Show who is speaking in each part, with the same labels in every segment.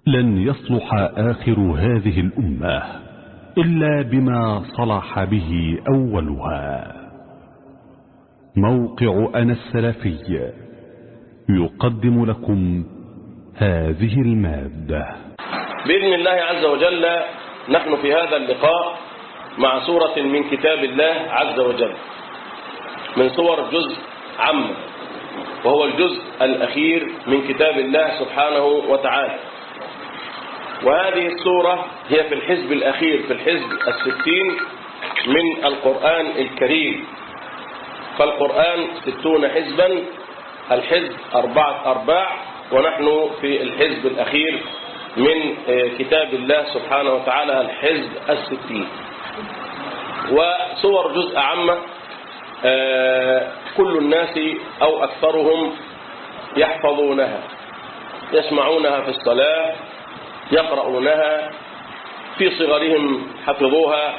Speaker 1: لن يصلح آخر هذه الأمة إلا بما صلح به أولها موقع أنا السلفي يقدم لكم هذه المادة
Speaker 2: بإذن الله عز وجل نحن في هذا اللقاء مع سورة من كتاب الله عز وجل من صور جزء عم وهو الجزء الأخير من كتاب الله سبحانه وتعالى وهذه السورة هي في الحزب الأخير في الحزب الستين من القرآن الكريم فالقرآن ستون حزبا الحزب أربعة أرباع ونحن في الحزب الأخير من كتاب الله سبحانه وتعالى الحزب الستين وصور جزء عامة كل الناس أو أكثرهم يحفظونها يسمعونها في الصلاة يقرؤونها في صغرهم حفظوها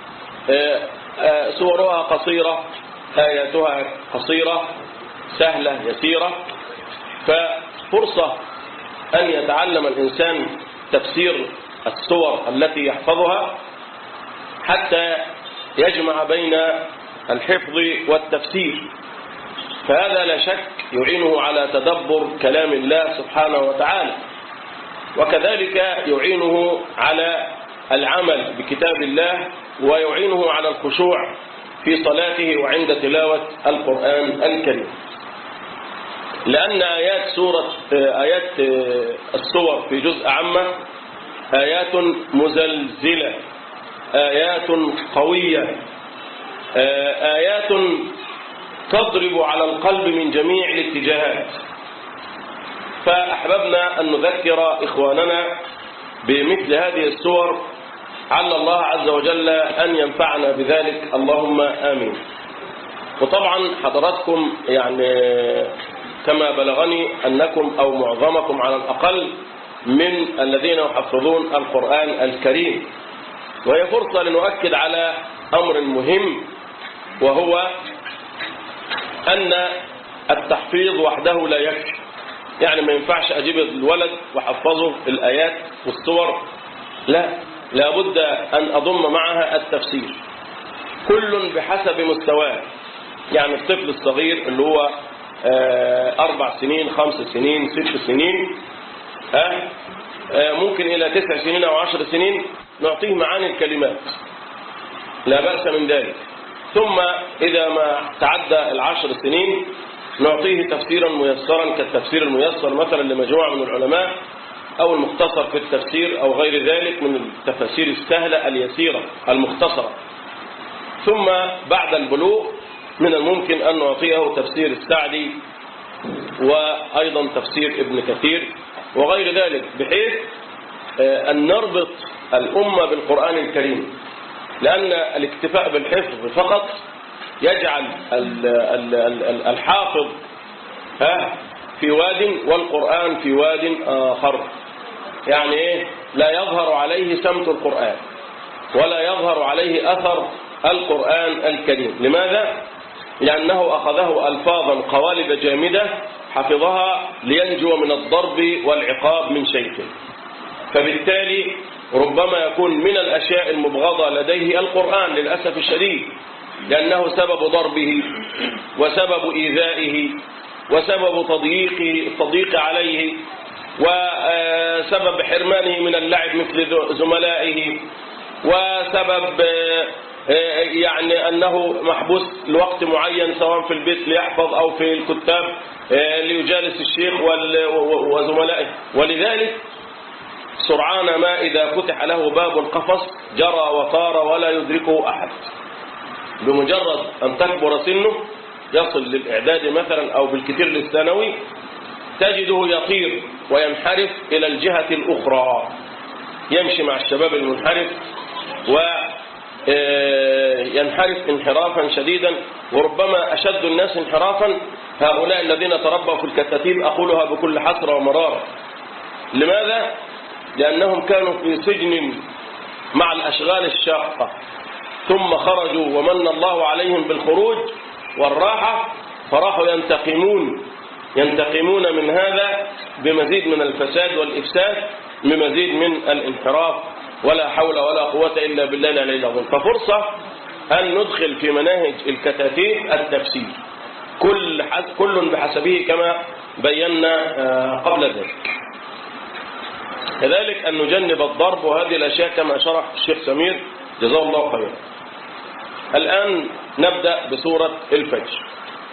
Speaker 2: صورها قصيرة آياتها قصيرة سهلة يسيرة ففرصة أن يتعلم الإنسان تفسير السور التي يحفظها حتى يجمع بين الحفظ والتفسير فهذا لا شك يعينه على تدبر كلام الله سبحانه وتعالى وكذلك يعينه على العمل بكتاب الله ويعينه على الخشوع في صلاته وعند تلاوة القرآن الكريم لأن آيات سورة آيات السور في جزء عامة آيات مزلزلة آيات قوية آيات تضرب على القلب من جميع الاتجاهات فأحببنا أن نذكر إخواننا بمثل هذه السور عل الله عز وجل أن ينفعنا بذلك اللهم آمين وطبعا حضراتكم يعني كما بلغني أنكم أو معظمكم على الأقل من الذين يحفظون القرآن الكريم وهي فرصة لنؤكد على أمر مهم وهو أن التحفيظ وحده لا يكفي يعني ما ينفعش أجيب الولد وحفظه الآيات والصور لا لابد أن أضم معها التفسير كل بحسب مستواه يعني الطفل الصغير اللي هو أربع سنين خمس سنين ست سنين أه؟ أه ممكن إلى تسع سنين أو عشر سنين نعطيه معاني الكلمات لا بأس من ذلك ثم إذا ما تعدى العشر سنين نعطيه تفسيرا ميسرا كالتفسير الميسر مثلا لمجموعة من العلماء أو المختصر في التفسير أو غير ذلك من التفاسير السهلة اليسيرة المختصرة ثم بعد البلوغ من الممكن أن نعطيه تفسير السعدي وأيضا تفسير ابن كثير وغير ذلك بحيث أن نربط الأمة بالقرآن الكريم لأن الاكتفاء بالحفظ فقط يجعل الحافظ في واد والقرآن في واد آخر يعني إيه لا يظهر عليه سمت القرآن ولا يظهر عليه أثر القرآن الكريم لماذا؟ لأنه أخذه ألفاظا قوالب جامدة حفظها لينجو من الضرب والعقاب من شيخه فبالتالي ربما يكون من الأشياء المبغضة لديه القرآن للأسف الشديد لأنه سبب ضربه وسبب إيذائه وسبب تضييقه التضييق عليه وسبب حرمانه من اللعب مثل زملائه وسبب يعني أنه محبوس لوقت معين سواء في البيت ليحفظ أو في الكتاب ليجالس الشيخ وزملائه ولذلك سرعان ما إذا فتح له باب القفص جرى وطار ولا يدركه أحد بمجرد أن تكبر سنه يصل للإعداد مثلا أو بالكثير للثانوي تجده يطير وينحرف إلى الجهة الأخرى يمشي مع الشباب المنحرف وينحرف انحرافا شديدا وربما أشد الناس انحرافا هؤلاء الذين تربوا في الكتاتيب أقولها بكل حسرة ومرارة لماذا؟ لأنهم كانوا في سجن مع الأشغال الشاقة ثم خرجوا ومن الله عليهم بالخروج والراحة فراحوا ينتقمون ينتقمون من هذا بمزيد من الفساد والإفساد بمزيد من الانحراف ولا حول ولا قوة إلا بالله العلي العظيم ففرصة أن ندخل في مناهج الكتاتيب التفسير كل كل بحسبه كما بينا قبل ذلك كذلك أن نجنب الضرب وهذه الأشياء كما شرح الشيخ سمير جزاه الله خيرا الآن نبدأ بسورة الفجر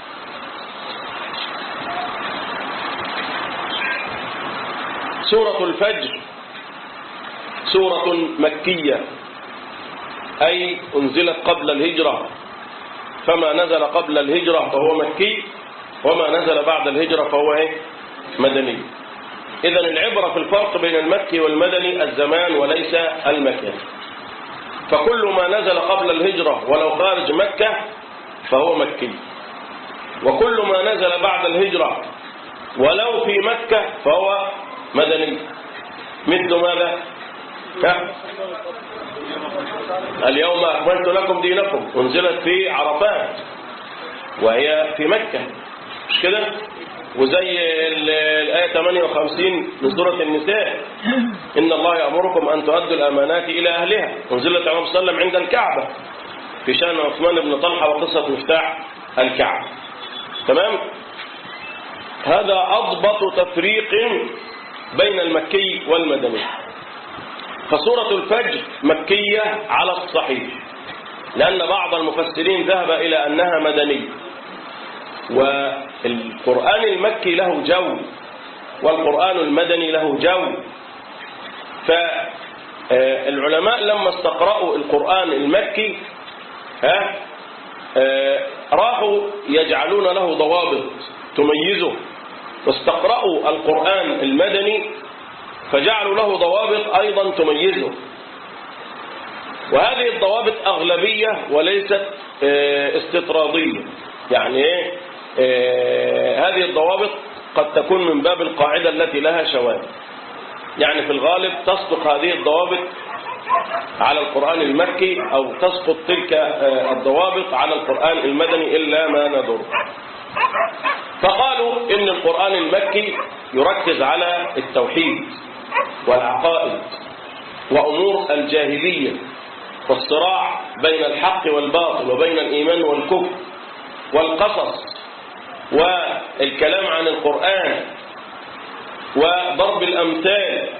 Speaker 2: سورة الفجر سورة مكية أي أنزلت قبل الهجرة فما نزل قبل الهجرة فهو مكي وما نزل بعد الهجرة فهو إيه؟ مدني إذا العبرة في الفرق بين المكي والمدني الزمان وليس المكان فكل ما نزل قبل الهجرة ولو خارج مكة فهو مكي وكل ما نزل بعد الهجرة ولو في مكة فهو مدني مثل ماذا اليوم أكملت لكم دينكم أنزلت في عرفات وهي في مكة مش كده وزي الآية 58 من سورة النساء إن الله يأمركم أن تؤدوا الأمانات إلى أهلها أنزلت عليه وسلم عند الكعبة في شأن عثمان بن طلحة وقصة مفتاح الكعبة تمام هذا أضبط تفريق بين المكي والمدني فسورة الفجر مكية على الصحيح لأن بعض المفسرين ذهب إلى أنها مدنية والقرآن المكي له جو والقرآن المدني له جو فالعلماء لما استقرأوا القرآن المكي ها راحوا يجعلون له ضوابط تميزه واستقرأوا القرآن المدني فجعلوا له ضوابط أيضا تميزه وهذه الضوابط أغلبية وليست استطرادية يعني ايه هذه الضوابط قد تكون من باب القاعدة التي لها شواذ يعني في الغالب تسقط هذه الضوابط على القرآن المكي أو تسقط تلك الضوابط على القرآن المدني إلا ما ندر فقالوا إن القرآن المكي يركز على التوحيد والعقائد وأمور الجاهلية والصراع بين الحق والباطل وبين الإيمان والكفر والقصص والكلام عن القرآن وضرب الأمثال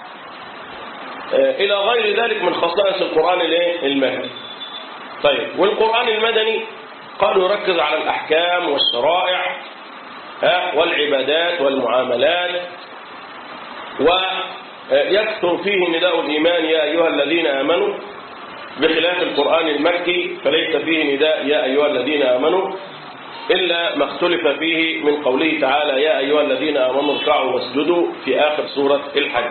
Speaker 2: إلى غير ذلك من خصائص القرآن المكي طيب والقرآن المدني قالوا يركز على الأحكام والشرائع والعبادات والمعاملات ويكثر فيه نداء الإيمان يا أيها الذين آمنوا بخلاف القرآن المكي فليس فيه نداء يا أيها الذين آمنوا إلا ما اختلف فيه من قوله تعالى يا أيها الذين آمنوا اركعوا واسجدوا في آخر سورة الحج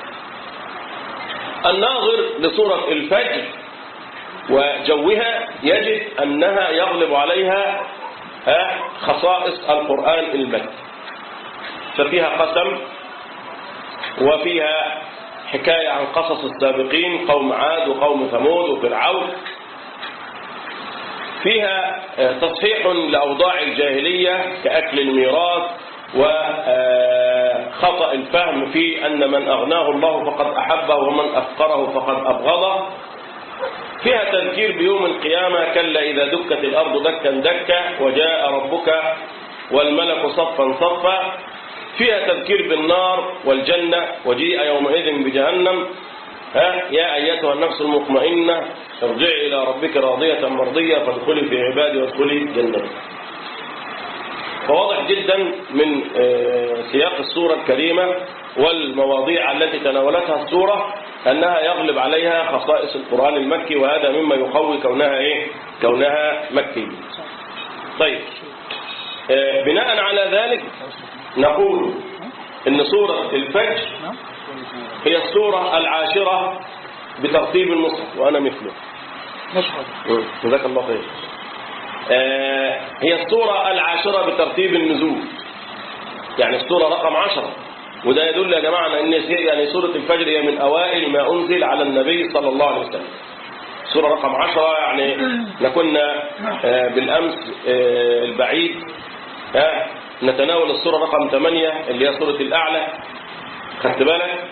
Speaker 2: الناظر لسورة الفجر وجوها يجد أنها يغلب عليها خصائص القرآن المكي ففيها قسم وفيها حكاية عن قصص السابقين قوم عاد وقوم ثمود وفرعون فيها تصحيح لأوضاع الجاهلية كأكل الميراث وخطأ الفهم في أن من أغناه الله فقد أحبه ومن أفقره فقد أبغضه فيها تذكير بيوم القيامة كلا إذا دكت الأرض دكا دكا وجاء ربك والملك صفا صفا فيها تذكير بالنار والجنة وجيء يومئذ بجهنم ها يا أيتها النفس المطمئنة ارجعي إلى ربك راضية مرضية فادخلي في عبادي وادخلي جنتي فواضح جدا من سياق السورة الكريمة والمواضيع التي تناولتها السورة أنها يغلب عليها خصائص القرآن المكي وهذا مما يقوي كونها إيه؟ كونها مكية طيب بناء على ذلك نقول إن سورة الفجر هي السورة العاشرة بترتيب المصحف وأنا مثله جزاك الله خير هي السورة العاشرة بترتيب النزول يعني السورة رقم عشرة وده يدل يا جماعة أن يعني سورة الفجر هي من أوائل ما أنزل على النبي صلى الله عليه وسلم سورة رقم عشرة يعني لكنا بالأمس البعيد نتناول السورة رقم ثمانية اللي هي سورة الأعلى خدت بالك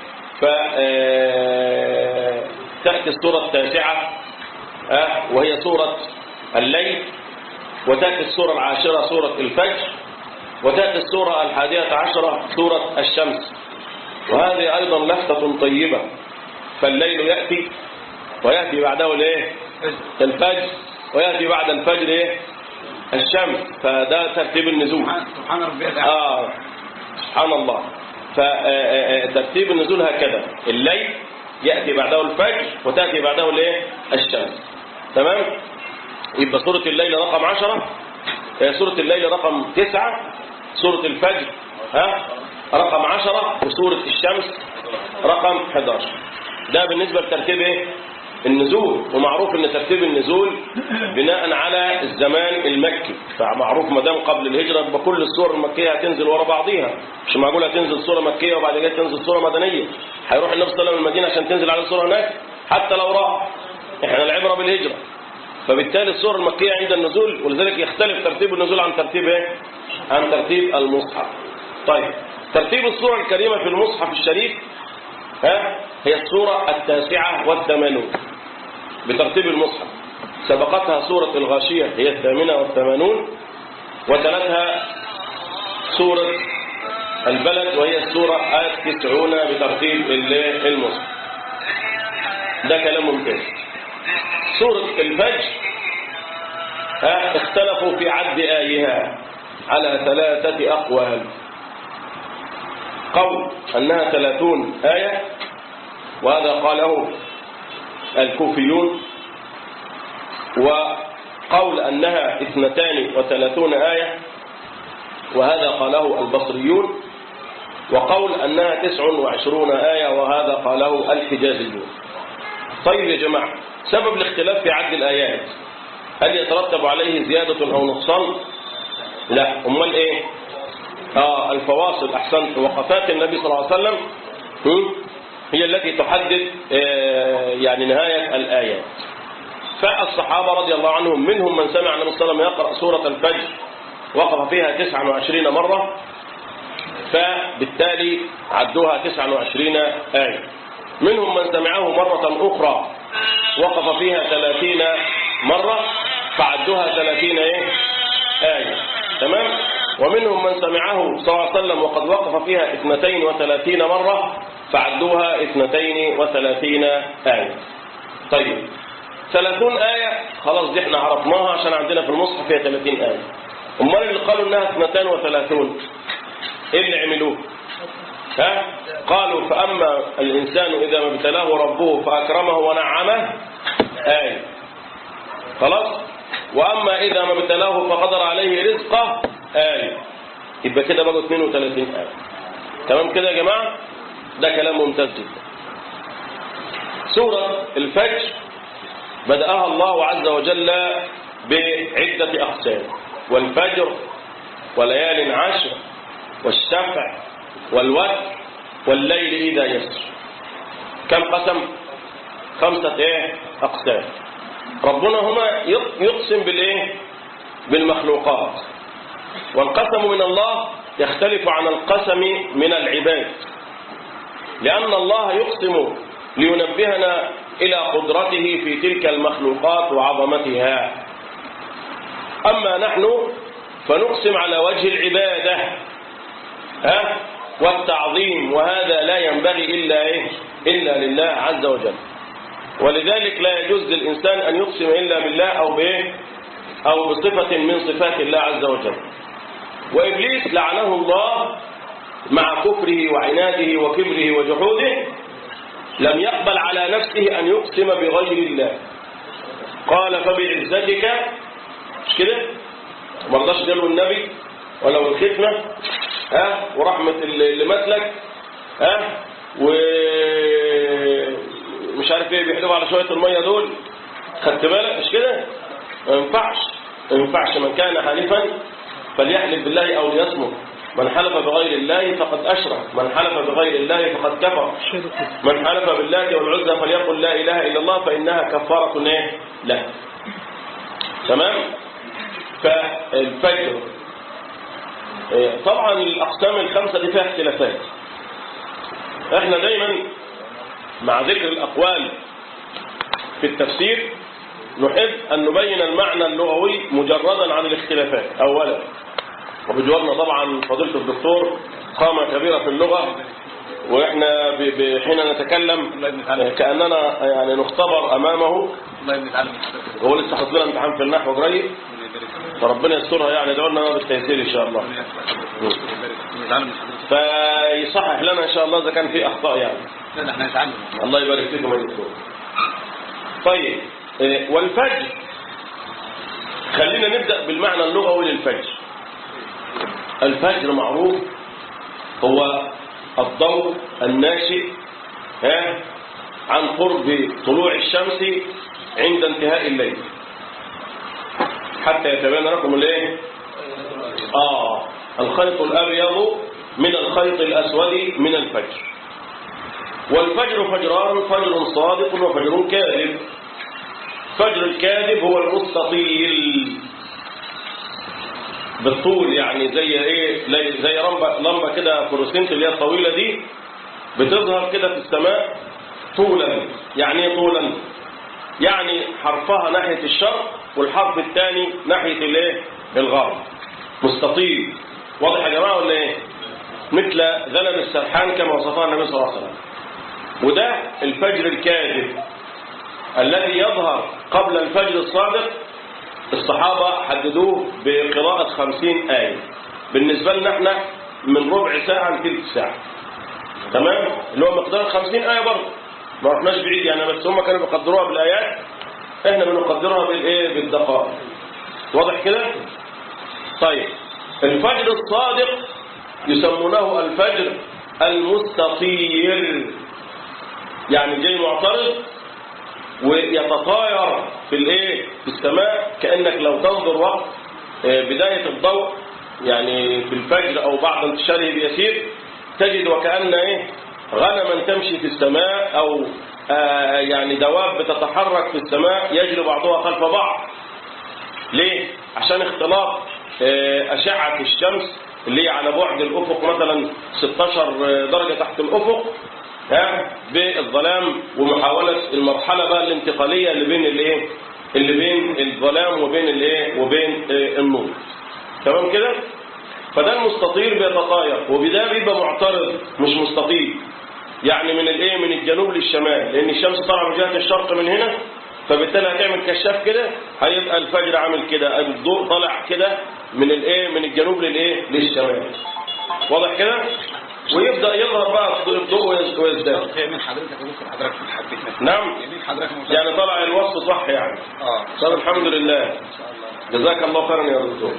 Speaker 2: ف آه، تأتي السورة التاسعة آه، وهي سورة الليل وتأتي السورة العاشرة سورة الفجر وتأتي السورة الحادية عشرة سورة الشمس وهذه أيضا لفتة طيبة فالليل يأتي ويأتي بعده الايه الفجر ويأتي بعد الفجر ايه الشمس فده ترتيب النزول
Speaker 3: سبحان ربي الأعلى
Speaker 2: آه سبحان الله فترتيب النزول هكذا الليل يأتي بعده الفجر وتأتي بعده الايه الشمس تمام يبقى سورة الليل رقم عشرة آه، سورة الليل رقم تسعة سورة الفجر ها رقم عشرة وسورة الشمس رقم 11 ده بالنسبة لترتيب ايه النزول ومعروف ان ترتيب النزول بناء على الزمان المكي فمعروف ما دام قبل الهجرة يبقى كل السور المكية هتنزل ورا بعضيها مش معقول هتنزل سورة مكية وبعد كده تنزل سورة مدنية هيروح النبي صلى الله عليه وسلم المدينة عشان تنزل على سورة هناك حتى لو راح احنا العبرة بالهجرة فبالتالي السورة المكية عند النزول ولذلك يختلف ترتيب النزول عن ترتيب ايه عن ترتيب المصحف طيب ترتيب السورة الكريمة في المصحف الشريف ها هي السورة التاسعة والثمانون بترتيب المصحف سبقتها سورة الغاشية هي الثامنة والثمانون وتلتها سورة البلد وهي السورة التسعون بترتيب ال- المصحف ده كلام ممتاز سورة الفجر ها اختلفوا في عد آيها على ثلاثة أقوال قول أنها ثلاثون آية وهذا قاله الكوفيون وقول أنها اثنتان وثلاثون آية وهذا قاله البصريون وقول أنها تسع وعشرون آية وهذا قاله الحجازيون طيب يا جماعة سبب الاختلاف في عد الآيات هل يترتب عليه زيادة أو نقصان لا أمال إيه آه الفواصل أحسنت وقفات النبي صلى الله عليه وسلم هم؟ هي التي تحدد آه يعني نهاية الآيات فالصحابة رضي الله عنهم منهم من سمع النبي صلى الله عليه وسلم يقرأ سورة الفجر وقف فيها 29 مرة فبالتالي عدوها 29 آية منهم من سمعه مرة أخرى وقف فيها 30 مرة فعدوها 30 إيه؟ آية تمام ومنهم من سمعه صلى الله عليه وسلم وقد وقف فيها 32 مرة فعدوها 32 آية طيب 30 آية خلاص دي احنا عرفناها عشان عندنا في المصحف فيها 30 آية امال اللي قالوا انها 32 ايه اللي عملوه ها قالوا فأما الإنسان إذا ما ابتلاه ربه فأكرمه ونعمه آية خلاص وأما إذا ما ابتلاه فقدر عليه رزقه آية يبقى كده بقوا 32 آية تمام كده يا جماعة ده كلام ممتاز جدا سورة الفجر بدأها الله عز وجل بعدة أقسام والفجر وليال عشر والشفع والوتر والليل إذا يسر كم قسم خمسة ايه أقسام ربنا هنا يقسم بالايه بالمخلوقات والقسم من الله يختلف عن القسم من العباد لأن الله يقسم لينبهنا إلى قدرته في تلك المخلوقات وعظمتها أما نحن فنقسم على وجه العبادة ها والتعظيم وهذا لا ينبغي إلا إيه إلا لله عز وجل ولذلك لا يجوز للإنسان أن يقسم إلا بالله أو بإيه أو بصفة من صفات الله عز وجل وإبليس لعنه الله مع كفره وعناده وكبره وجحوده لم يقبل على نفسه أن يقسم بغير الله قال فبعزتك مش كده ما رضاش قاله النبي ولو الختمة ها ورحمة اللي مثلك ها ومش عارف ايه بيحلفوا على شوية المية دول خدت بالك مش كده ما ينفعش ما ينفعش من كان حالفا فليحلف بالله او ليصمت من حلف بغير الله فقد أشرك من حلف بغير الله فقد كفر من حلف بالله والعزى فليقل لا إله إلا الله فإنها كفارة إيه؟ له تمام فالفجر طبعا الأقسام الخمسة دي فيها اختلافات احنا دايما مع ذكر الأقوال في التفسير نحب أن نبين المعنى اللغوي مجردا عن الاختلافات أولا وبجوارنا طبعا فضيلة الدكتور قامة كبيرة في اللغة وإحنا ب- ب- حين نتكلم كأننا يعني نختبر أمامه
Speaker 3: والله بنتعلم
Speaker 2: هو لسه حاطط لنا امتحان في النحو قريب فربنا يسترها يعني دعونا ما بالتيسير إن شاء الله
Speaker 3: بنتعلم من حضرتك
Speaker 2: فيصحح لنا إن شاء الله إذا كان في أخطاء يعني
Speaker 3: لا ده احنا نتعلم
Speaker 2: الله يبارك فيكم يا دكتور طيب إيه، والفجر خلينا نبدأ بالمعنى اللغوي للفجر الفجر معروف هو الضوء الناشئ ها عن قرب طلوع الشمس عند انتهاء الليل حتى يتبين لكم الايه اه الخيط الابيض من الخيط الاسود من الفجر والفجر فجران فجر صادق وفجر كاذب فجر الكاذب هو المستطيل بالطول يعني زي ايه زي- زي لمبه لمبه كده فلوسنت اللي هي الطويله دي بتظهر كده في السماء طولا يعني ايه طولا يعني حرفها ناحيه الشرق والحرف الثاني ناحيه الايه الغرب مستطيل واضح يا جماعه ولا ايه مثل ذنب السرحان كما وصفها النبي صلى الله عليه وسلم وده الفجر الكاذب الذي يظهر قبل الفجر الصادق الصحابة حددوه بقراءة خمسين آية بالنسبة لنا احنا من ربع ساعة لثلث ساعة تمام اللي هو مقدار خمسين آية برضه ما رحناش بعيد يعني بس هم كانوا بيقدروها بالآيات احنا بنقدرها بالايه بالدقائق واضح كده طيب الفجر الصادق يسمونه الفجر المستطير يعني جاي معترض ويتطاير في الايه في السماء كانك لو تنظر وقت آه، بدايه الضوء يعني في الفجر او بعد انتشاره بيسير تجد وكان ايه غنما تمشي في السماء او آه، يعني دواب بتتحرك في السماء يجري بعضها خلف بعض ليه عشان اختلاط آه، اشعه الشمس اللي هي على بعد الافق مثلا 16 درجه تحت الافق ها بالظلام ومحاولة المرحلة بقى الانتقالية اللي بين الايه اللي بين الظلام وبين الايه وبين آه، النور تمام كده فده المستطيل بيتطاير وبده بيبقى معترض مش مستطيل يعني من الايه من الجنوب للشمال لان الشمس طالعه من جهه الشرق من هنا فبالتالي هتعمل كشاف كده هيبقى الفجر عامل كده الضوء طالع كده من الايه من الجنوب للايه للشمال واضح كده ويبدا يظهر بقى الضوء ويزداد
Speaker 3: يمين حضرتك يا دكتور حضرتك حبيت مثلا
Speaker 2: نعم
Speaker 3: يمين حضرتك مثلا
Speaker 2: يعني طلع الوصف صح يعني
Speaker 3: اه
Speaker 2: طب الحمد لله
Speaker 3: ان شاء الله
Speaker 2: جزاك الله خيرا يا دكتور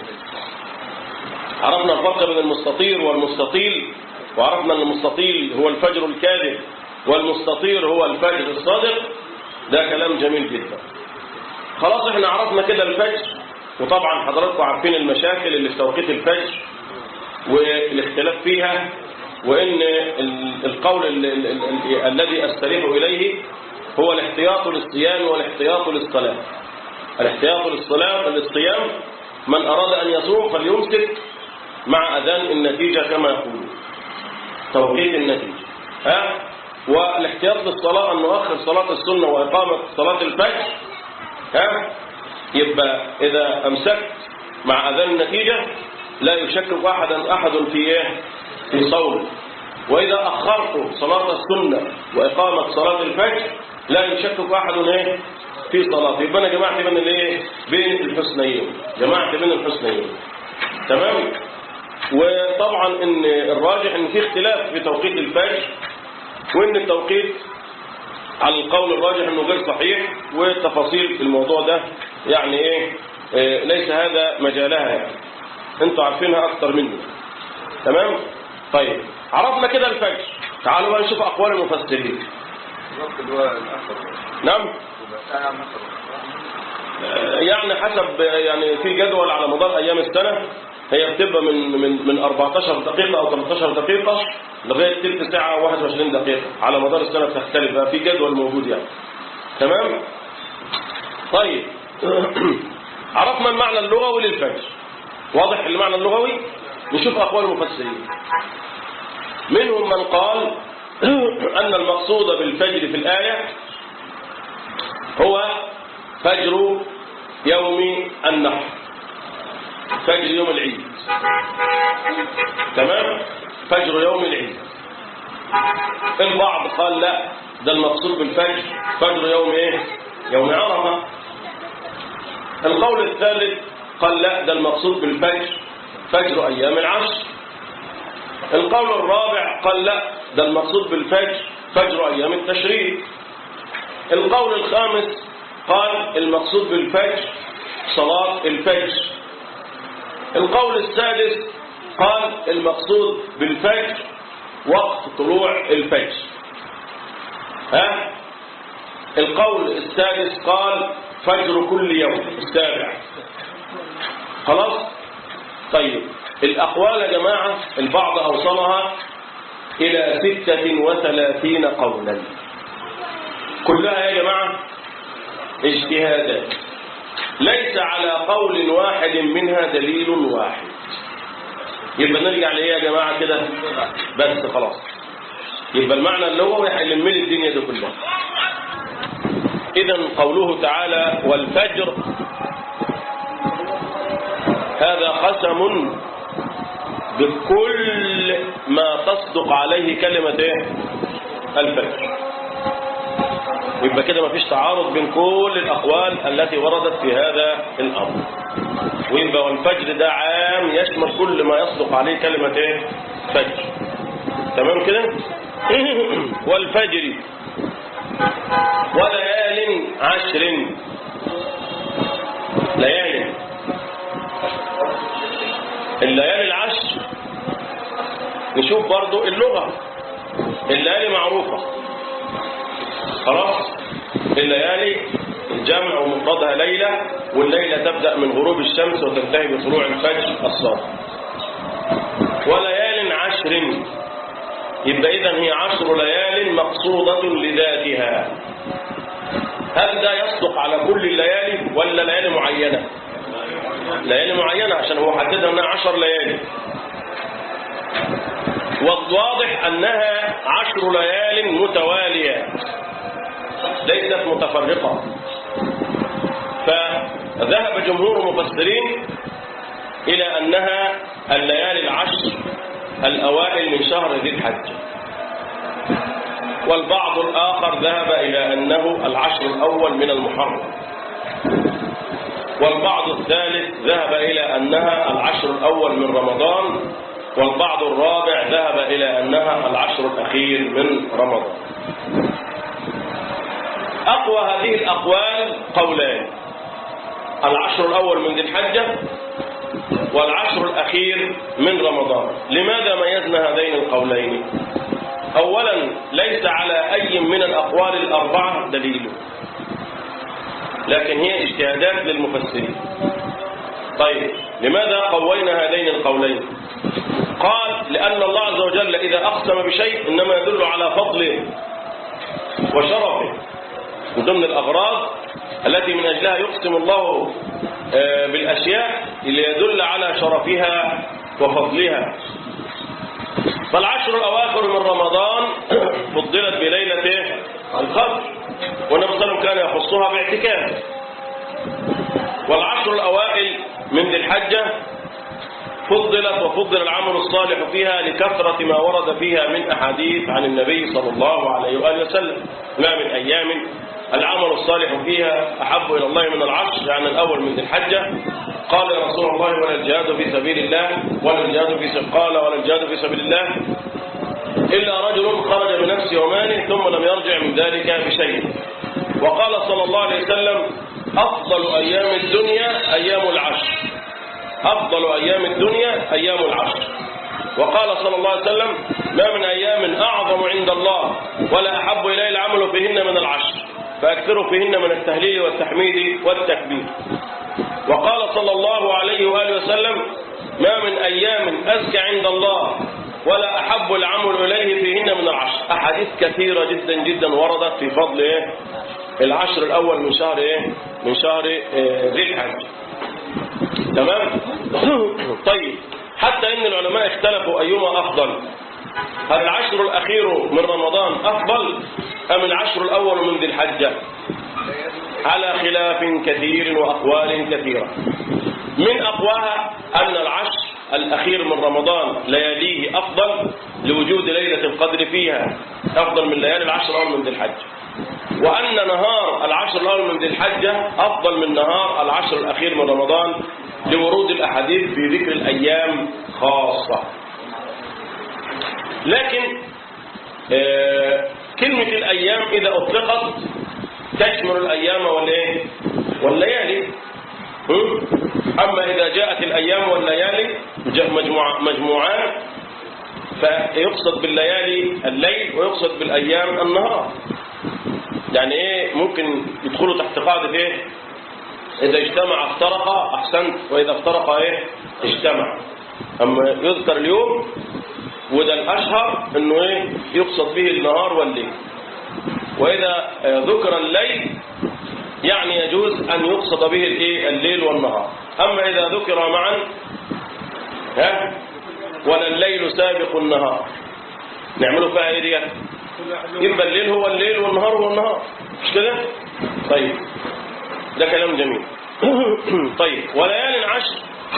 Speaker 2: عرفنا الفرق بين المستطير والمستطيل وعرفنا ان المستطيل هو الفجر الكاذب والمستطير هو الفجر الصادق ده كلام جميل جدا خلاص احنا عرفنا كده الفجر وطبعا حضراتكم عارفين المشاكل اللي في توقيت الفجر والاختلاف فيها وان ال- القول ال- ال- ال- الذي استريح اليه هو الاحتياط للصيام والاحتياط للصلاه الاحتياط للصلاة للصيام من أراد أن يصوم فليمسك مع أذان النتيجة كما يقولون توقيت النتيجة ها والاحتياط للصلاة أن نؤخر صلاة السنة وإقامة صلاة الفجر ها يبقى إذا أمسكت مع أذان النتيجة لا يشكك أحدا أحد في إيه في صومه وإذا أخرت صلاة السنة وإقامة صلاة الفجر لا يشكك أحد إيه في صلاة يبقى أنا جمعت بين الإيه بين الحسنيين جمعت بين الحسنيين تمام وطبعا إن الراجح إن في اختلاف في توقيت الفجر وإن التوقيت على القول الراجح إنه غير صحيح وتفاصيل الموضوع ده يعني إيه آه، ليس هذا مجالها يعني انتوا عارفينها أكتر مني تمام طيب عرفنا كده الفجر تعالوا بقى نشوف أقوال المفسرين
Speaker 3: الوقت اللي هو الاخر
Speaker 2: نعم
Speaker 3: ربع ساعه مثلا
Speaker 2: آه، يعني حسب يعني في جدول على مدار أيام السنة هي بتبقى من من من 14 دقيقة أو 13 دقيقة لغاية تلت ساعة و21 دقيقة على مدار السنة بتختلف بقى في جدول موجود يعني تمام طيب عرفنا المعنى اللغوي للفجر واضح المعنى اللغوي نشوف أقوال المفسرين منهم من قال أن المقصود بالفجر في الآية هو فجر يوم النحر فجر يوم العيد تمام فجر يوم العيد البعض قال لا ده المقصود بالفجر فجر يوم ايه يوم عرفة القول الثالث قال لا ده المقصود بالفجر فجر ايام العشر القول الرابع قال لا ده المقصود بالفجر فجر ايام التشريق القول الخامس قال المقصود بالفجر صلاة الفجر القول السادس قال المقصود بالفجر وقت طلوع الفجر ها القول السادس قال فجر كل يوم السابع خلاص طيب الأقوال يا جماعة البعض أوصلها إلى ستة وثلاثين قولا كلها يا جماعة اجتهادات ليس على قول واحد منها دليل واحد يبقى نرجع لإيه يا جماعة كده بس خلاص يبقى المعنى اللي هو هيلم لي الدنيا دي كلها إذا قوله تعالى والفجر هذا قسم بكل ما تصدق عليه كلمة ايه الفجر يبقى كده مفيش تعارض بين كل الأقوال التي وردت في هذا الأمر ويبقى والفجر ده عام يشمل كل ما يصدق عليه كلمة ايه فجر تمام كده والفجر وليال عشر ليالي الليالي العشر نشوف برضو اللغة الليالي معروفة خلاص الليالي الجمع ومفردها ليلة والليلة تبدأ من غروب الشمس وتنتهي بطلوع الفجر الصادق وليال عشر يبقى إذا هي عشر ليال مقصودة لذاتها هل ده يصدق على كل الليالي ولا ليالي معينة ليالي معينة عشان هو حددها انها عشر ليالي والواضح انها عشر ليال متوالية ليست متفرقة فذهب جمهور المفسرين إلى أنها الليالي العشر الأوائل من شهر ذي الحجة والبعض الآخر ذهب إلى أنه العشر الأول من المحرم والبعض الثالث ذهب إلى أنها العشر الأول من رمضان والبعض الرابع ذهب إلى أنها العشر الأخير من رمضان أقوى هذه الأقوال قولان العشر الأول من ذي الحجة والعشر الأخير من رمضان لماذا ميزنا هذين القولين أولا ليس على أي من الأقوال الأربعة دليل لكن هي اجتهادات للمفسرين طيب لماذا قوينا هذين القولين قال لأن الله عز وجل إذا أقسم بشيء إنما يدل على فضله وشرفه من ضمن الأغراض التي من أجلها يقسم الله بالأشياء اللي يدل على شرفها وفضلها فالعشر الأواخر من رمضان فضلت بليلة القدر والنبي صلى الله عليه وسلم كان يخصها باعتكاف والعشر الأوائل من ذي الحجة فضلت وفضل العمل الصالح فيها لكثرة ما ورد فيها من أحاديث عن النبي صلى الله عليه وآله وسلم ما من أيام العمل الصالح فيها أحب إلى الله من العشر يعني الأول من ذي الحجة قال يا رسول الله ولا الجهاد في سبيل الله ولا الجهاد في سبيل قال ولا الجهاد في سبيل الله إلا رجل خرج بنفسه وماله ثم لم يرجع من ذلك بشيء وقال صلى الله عليه وسلم أفضل أيام الدنيا أيام العشر أفضل أيام الدنيا أيام العشر وقال صلى الله عليه وسلم ما من أيام أعظم عند الله ولا أحب إليه العمل فيهن من العشر فأكثروا فيهن من التهليل والتحميد والتكبير وقال صلى الله عليه وآله وسلم ما من أيام أزكى عند الله ولا أحب العمل إليه فيهن من العشر أحاديث كثيرة جدا جدا وردت في فضل إيه؟ العشر الأول من شهر إيه؟ من شهر إيه؟ ذي الحج تمام طيب حتى إن العلماء اختلفوا أيهما أفضل هل العشر الأخير من رمضان أفضل أم العشر الأول من ذي الحجة على خلاف كثير وأقوال كثيرة من أقواها أن العشر الأخير من رمضان لياليه أفضل لوجود ليلة القدر فيها أفضل من ليالي العشر الأول من ذي الحجة وأن نهار العشر الأول من ذي الحجة أفضل من نهار العشر الأخير من رمضان لورود الأحاديث في ذكر الأيام خاصة لكن آه كلمة الأيام إذا أطلقت تشمل الأيام والإيه؟ والليالي هم؟ أما إذا جاءت الأيام والليالي مجموع مجموعان فيقصد بالليالي الليل ويقصد بالأيام النهار يعني إيه ممكن يدخلوا تحت قاعدة إيه إذا اجتمع افترقا أحسنت وإذا افترقا إيه اجتمع أما يذكر اليوم وده الأشهر أنه إيه يقصد به النهار والليل وإذا ذكر الليل يعني يجوز أن يقصد به الإيه الليل والنهار أما إذا ذكر معا ها ولا الليل سابق النهار نعمله فيها إيه ديت يبقى الليل هو الليل والنهار هو النهار مش كده طيب ده كلام جميل طيب وليالي العشر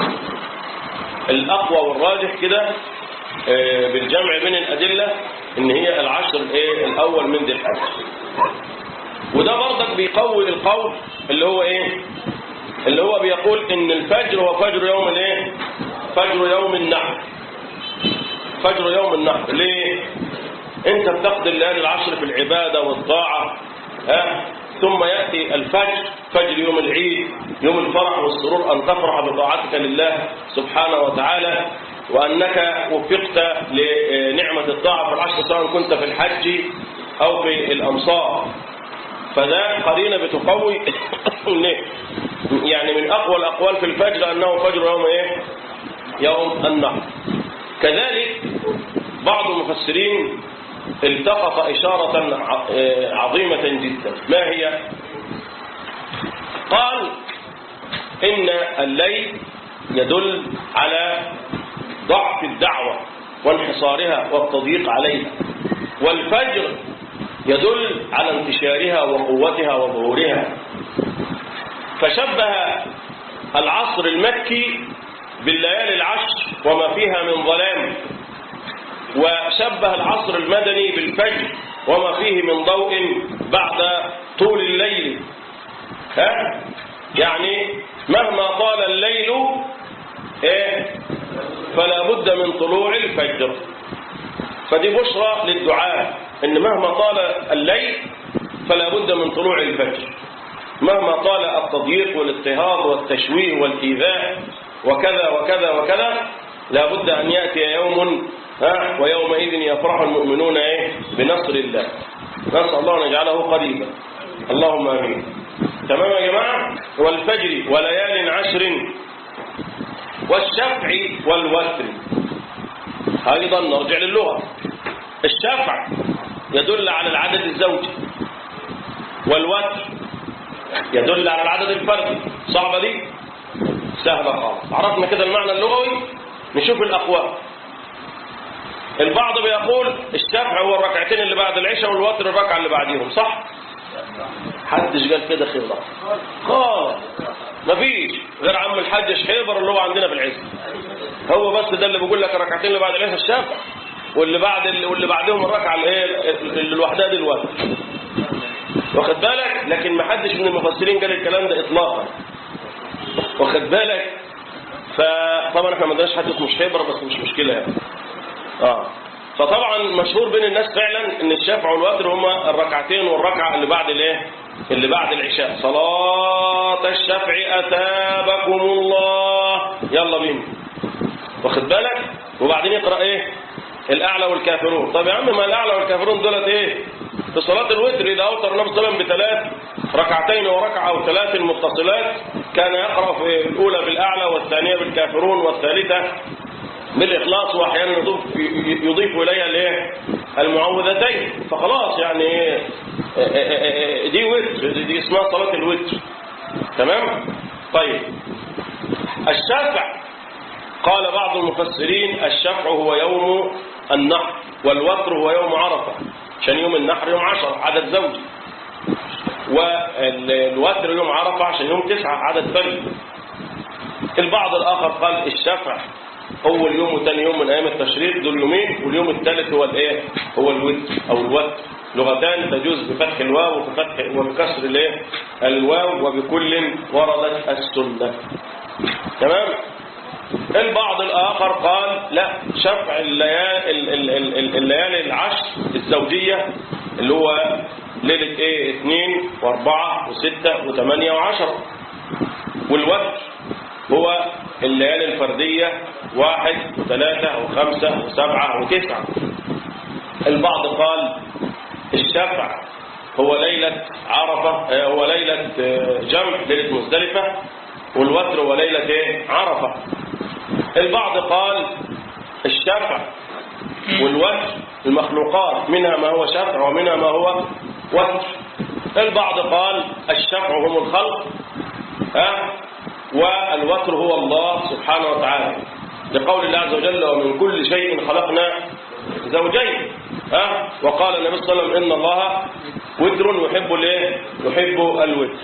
Speaker 2: الأقوى والراجح كده بالجمع بين الأدلة إن هي العشر الايه الأول من ذي الحجة وده برضك بيقوي القول اللي هو إيه اللي هو بيقول إن الفجر هو فجر يوم الإيه فجر يوم النحر فجر يوم النحر ليه أنت بتقضي الليالي العشر في العبادة والطاعة ها ثم يأتي الفجر فجر يوم العيد يوم الفرح والسرور أن تفرح بطاعتك لله سبحانه وتعالى وأنك وفقت لنعمة الطاعة في العشر سواء كنت في الحج أو في الأمصار فده قرينة بتقوي يعني من أقوى الأقوال في الفجر أنه فجر يوم إيه؟ يوم النحر كذلك بعض المفسرين التقط إشارة عظيمة جدا ما هي قال إن الليل يدل على ضعف الدعوة وانحصارها والتضييق عليها والفجر يدل على انتشارها وقوتها وظهورها فشبه العصر المكي بالليالي العشر وما فيها من ظلام وشبه العصر المدني بالفجر وما فيه من ضوء بعد طول الليل ها يعني مهما طال الليل ايه فلا بد من طلوع الفجر فدي بشرى للدعاء ان مهما طال الليل فلا بد من طلوع الفجر مهما طال التضييق والاضطهاد والتشويه والإيذاء وكذا وكذا وكذا لا بد أن يأتي يوم ها ويومئذ يفرح المؤمنون ايه بنصر الله نسأل الله أن يجعله قريبا اللهم امين تمام يا جماعة والفجر وليال عشر والشفع والوتر أيضا نرجع للغة الشفع يدل على العدد الزوجي والوتر يدل على العدد الفردي صعبة دي سهلة خالص عرفنا كده المعنى اللغوي نشوف الأقوال البعض بيقول الشفع هو الركعتين اللي بعد العشاء والوتر الركعة اللي بعديهم صح حدش قال كده خبرة خالص مفيش غير عم الحاج شحيبر اللي هو عندنا في العز هو بس ده اللي بيقول لك الركعتين اللي بعد العشاء الشفع واللي بعد واللي بعدهم الركعه اللي هي اللي لوحدها دي الوتر واخد بالك لكن ما حدش من المفسرين قال الكلام ده اطلاقا واخد بالك فطبعا احنا ما عندناش حد اسمه شحيبر بس مش مشكله يعني اه فطبعا مشهور بين الناس فعلا ان الشفع والوتر هما الركعتين والركعه اللي بعد الايه اللي بعد العشاء صلاه الشفع اثابكم الله يلا بينا واخد بالك وبعدين يقرا ايه الاعلى والكافرون طب يا عم ما الاعلى والكافرون دولت ايه في صلاه الوتر اذا اوتر النبي صلى الله عليه وسلم بثلاث ركعتين وركعه او ثلاث متصلات كان يقرا في الاولى بالاعلى والثانيه بالكافرون والثالثه بالإخلاص وأحيانا يضيف, يضيف إليها الايه المعوذتين فخلاص يعني دي وتر دي اسمها صلاة الوتر تمام طيب الشفع قال بعض المفسرين الشفع هو يوم النحر والوتر هو يوم عرفة عشان يوم النحر يوم عشر عدد زوجي والوتر يوم عرفة عشان يوم تسعة عدد فرد البعض الآخر قال الشفع أول يوم وثاني يوم من أيام التشريق دول يومين واليوم الثالث هو الإيه هو الوتر أو الوتر لغتان تجوز بفتح الواو وبفتح وبكسر الايه الواو وبكل وردت السنة تمام البعض الآخر قال لا شفع الليالي, الليالي العشر الزوجية اللي هو ليلة ايه اثنين واربعة وستة وثمانية وعشرة والوتر هو الليالي الفردية واحد وثلاثة وخمسة وسبعة وتسعة البعض قال الشفع هو ليلة عرفة هو ليلة جمع ليلة مزدلفة والوتر هو ليلة ايه عرفة البعض قال الشفع والوتر المخلوقات منها ما هو شفع ومنها ما هو وتر البعض قال الشفع هم الخلق ها والوتر هو الله سبحانه وتعالى لقول الله عز وجل ومن كل شيء خلقنا زوجين ها وقال النبي صلى الله عليه وسلم ان الله وتر يحب الايه يحب الوتر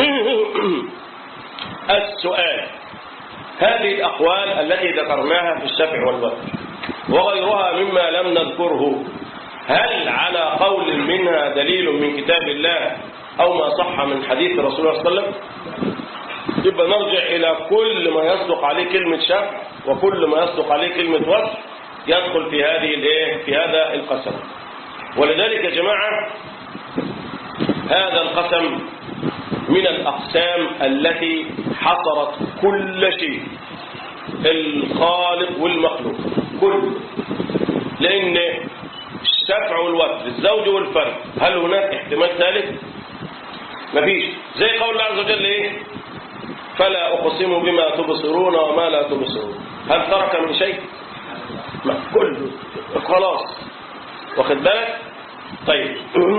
Speaker 2: السؤال هذه الأقوال التي ذكرناها في الشفع والوتر وغيرها مما لم نذكره هل على قول منها دليل من كتاب الله أو ما صح من حديث رسول الله صلى الله عليه وسلم يبقى نرجع إلى كل ما يصدق عليه كلمة شفع وكل ما يصدق عليه كلمة وتر يدخل في هذه الايه في هذا القسم ولذلك يا جماعة هذا القسم من الأقسام التي حصرت كل شيء الخالق والمخلوق كل لأن الشفع والوتر الزوج والفرد هل هناك احتمال ثالث مفيش زي قول الله عز وجل ايه فلا أقسم بما تبصرون وما لا تبصرون هل ترك من شيء ما كله خلاص واخد بالك طيب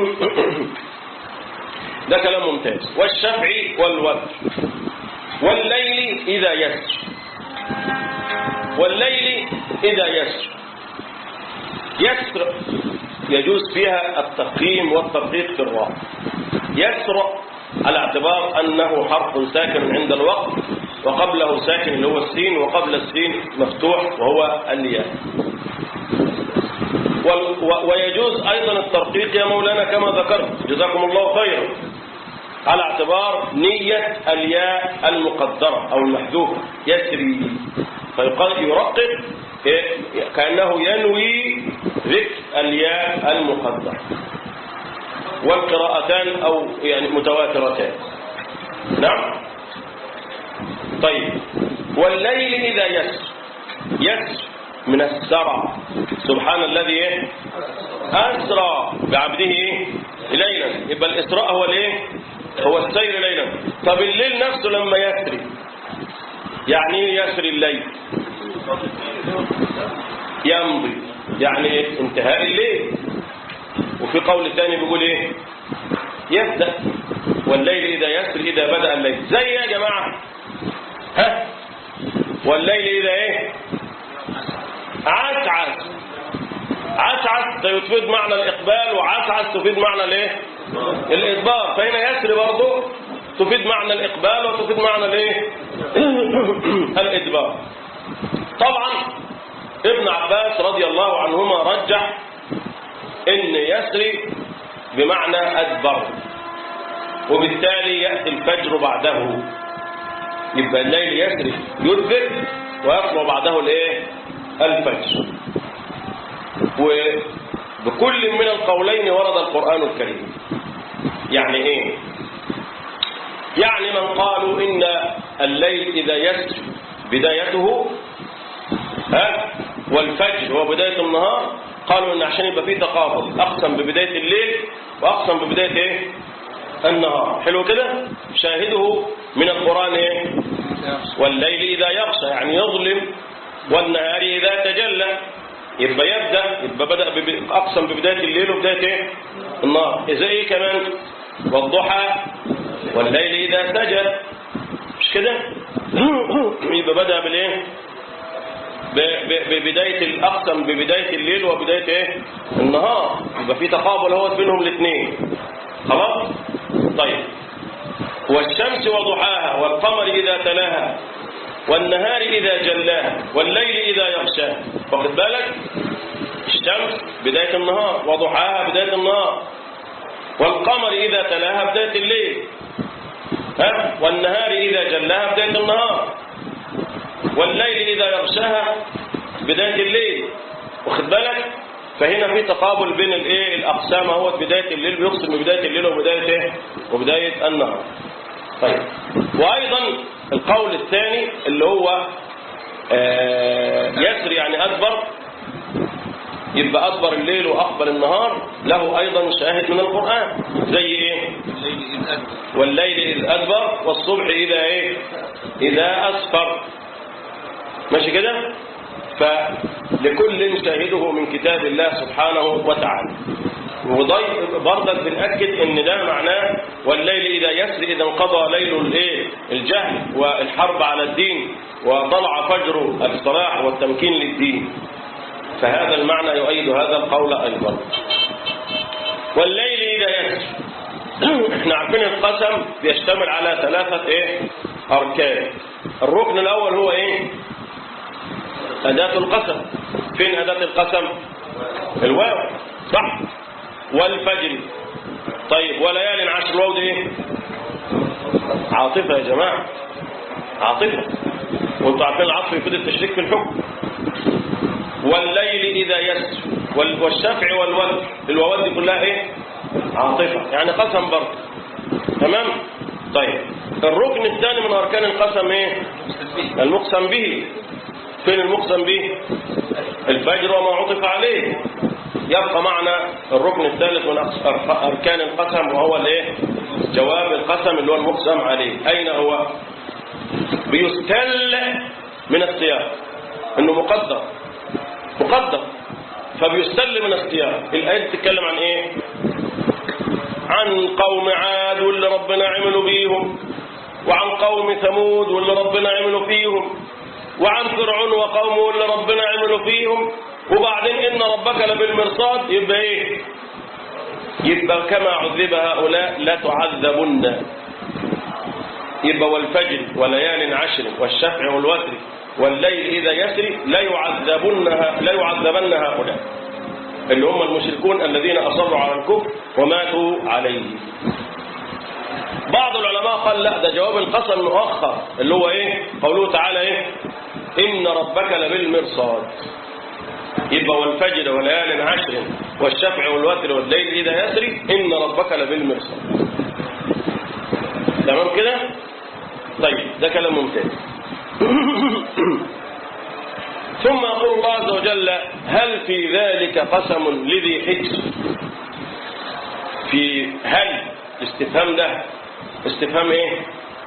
Speaker 2: ده كلام ممتاز والشفع والوتر والليل إذا يسر والليل إذا يسر يسر يجوز فيها التفخيم والتدقيق في الراء يسر على اعتبار أنه حرف ساكن عند الوقت وقبله ساكن اللي هو السين وقبل السين مفتوح وهو الياء ويجوز أيضا الترقيق يا مولانا كما ذكرت جزاكم الله خيرا على اعتبار نية الياء المقدرة أو المحذوفة يسري فيقال يرقق كأنه ينوي ذكر الياء المقدرة والقراءتان أو يعني متواترتان نعم طيب والليل إذا يسر يسر من السرى سبحان الذي ايه أسرى بعبده ايه ليلا يبقى الإسراء هو الايه هو السير ليلا طب الليل نفسه لما يسري يعني ايه يسري الليل يمضي يعني إيه؟ انتهاء الليل وفي قول ثاني بيقول ايه يبدأ والليل إذا يسر إذا بدأ الليل زي يا جماعة ها والليل إذا ايه عسعس عسعس تفيد معنى الإقبال وعسعس تفيد معنى الايه الإدبار فهنا يسر برضه تفيد معنى الإقبال وتفيد معنى الايه الإدبار طبعا ابن عباس رضي الله عنهما رجح ان يسري بمعنى أدبر وبالتالي يأتي الفجر بعده يبقى الليل يسري يدبر ويطلع بعده الايه الفجر وبكل من القولين ورد القرآن الكريم يعني ايه يعني من قالوا ان الليل اذا يسر بدايته ها والفجر هو بداية النهار قالوا ان عشان يبقى فيه تقابل اقسم ببداية الليل واقسم ببداية ايه النهار حلو كده شاهده من القرآن ايه والليل اذا يغشى يعني يظلم والنهار اذا تجلى يبقى يبدأ يبقى بدأ بب... اقسم ببداية الليل وبداية ايه النهار اذا ايه كمان والضحى والليل اذا سجى مش كده يبقى بدأ بالايه ب- ب- ببداية الأقسم ببداية الليل وبداية إيه؟ النهار يبقى في تقابل هو بينهم الاثنين خلاص طيب والشمس وضحاها والقمر إذا تلاها والنهار إذا جلاها والليل إذا يغشاها واخد بالك الشمس بداية النهار وضحاها بداية النهار والقمر إذا تلاها بداية الليل ها والنهار إذا جلاها بداية النهار والليل إذا يغشاها بداية الليل واخد بالك فهنا في تقابل بين الايه الاقسام اهو بدايه الليل بيقسم ببدايه الليل وبدايه ايه وبدايه النهار طيب وايضا القول الثاني اللي هو آه يسري يعني ادبر يبقى ادبر الليل واقبل النهار له ايضا شاهد من القران زي ايه
Speaker 3: الليل إذ أدبر
Speaker 2: والليل إذ أدبر والصبح إذا إيه إذا أسفر ماشي كده فلكل شاهده من كتاب الله سبحانه وتعالى وضي برضك بنأكد ان ده معناه والليل إذا يسر إذا انقضى ليل الايه الجهل والحرب على الدين وطلع فجر الصلاح والتمكين للدين فهذا المعنى يؤيد هذا القول أيضا والليل إذا يسر احنا عارفين القسم بيشتمل على ثلاثة ايه اركان الركن الاول هو ايه اداة القسم فين اداة القسم الواو صح والفجر طيب وليال عشر الواو دي ايه عاطفة يا جماعة عاطفة وانتوا عارفين العطف يفيد التشريك في الحكم والليل إذا يسر وال- والشفع والوتر الواوات دي كلها ايه عاطفة يعني قسم برضه تمام طيب الركن الثاني من أركان القسم ايه المقسم به فين المقسم به الفجر وما عطف عليه يبقى معنا الركن الثالث من أقس- أرك- أركان القسم وهو الايه جواب القسم اللي هو المقسم عليه أين هو بيستل من السياق انه مقدر مقدر فبيستل من السياق الآية بتتكلم عن ايه عن قوم عاد واللي ربنا عملوا بيهم وعن قوم ثمود واللي ربنا عملوا فيهم وعن فرعون وقومه واللي ربنا عملوا فيهم وبعدين إن ربك لبالمرصاد يبقى إيه يبقى كما عذب هؤلاء لا تعذبن يبقى والفجر وليال عشر والشفع والوتر والليل إذا يسري لا يعذبنها لا يعذبن هؤلاء اللي هم المشركون الذين أصروا على الكفر وماتوا عليه بعض العلماء قال لا ده جواب القسم مؤخر اللي هو ايه قوله تعالى ايه إن ربك لبالمرصاد يبقى والفجر وليال عشر والشفع والوتر والليل إذا يسري إن ربك لبالمرصاد تمام كده طيب ده كلام ممتاز ثم يقول الله عز وجل هل في ذلك قسم لذي حجر في هل الاستفهام ده استفهام ايه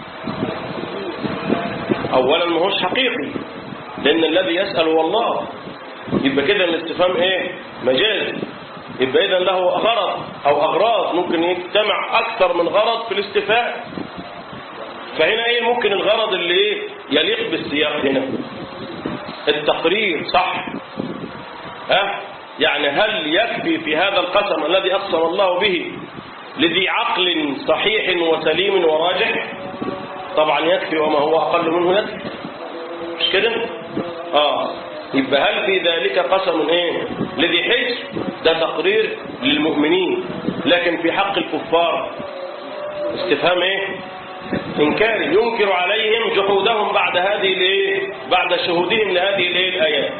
Speaker 2: اولا ما هوش حقيقي لان الذي يسأل هو الله يبقى كده الاستفهام ايه مجازي يبقى اذا له غرض او اغراض ممكن يجتمع اكثر من غرض في الاستفهام فهنا ايه ممكن الغرض اللي ايه يليق بالسياق هنا التقرير صح ها يعني هل يكفي في هذا القسم الذي أقسم الله به لذي عقل صحيح وسليم وراجح طبعا يكفي وما هو أقل منه يكفي مش كده آه يبقى هل في ذلك قسم ايه لذي حج ده تقرير للمؤمنين لكن في حق الكفار استفهام ايه إنكاري ينكر عليهم جحودهم بعد هذه الايه بعد شهودهم لهذه الايه الآيات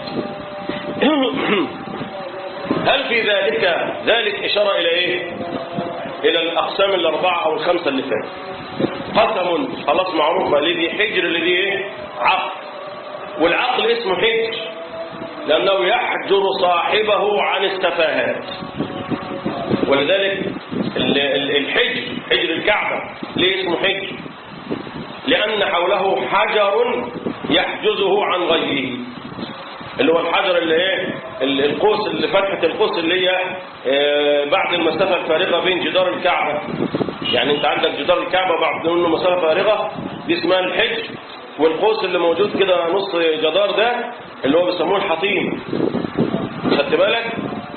Speaker 2: هل في ذلك ذلك إشارة إلى إيه إلى الأقسام الأربعة أو الخمسة اللي فاتت قسم خلاص معروفة لذي حجر لذي إيه عقل والعقل اسمه حجر لأنه يحجر صاحبه عن السفاهات ولذلك ال- ال- الحجر حجر الكعبة ليه اسمه حجر لأن حوله حجر يحجزه عن غيره اللي هو الحجر اللي ايه ال- القوس اللي فتحة القوس اللي هي آه، بعد المسافة الفارغة بين جدار الكعبة يعني انت عندك جدار الكعبة بعد منه مسافة فارغة دي اسمها الحجر والقوس اللي موجود كده نص جدار ده اللي هو بيسموه الحطيم خدت بالك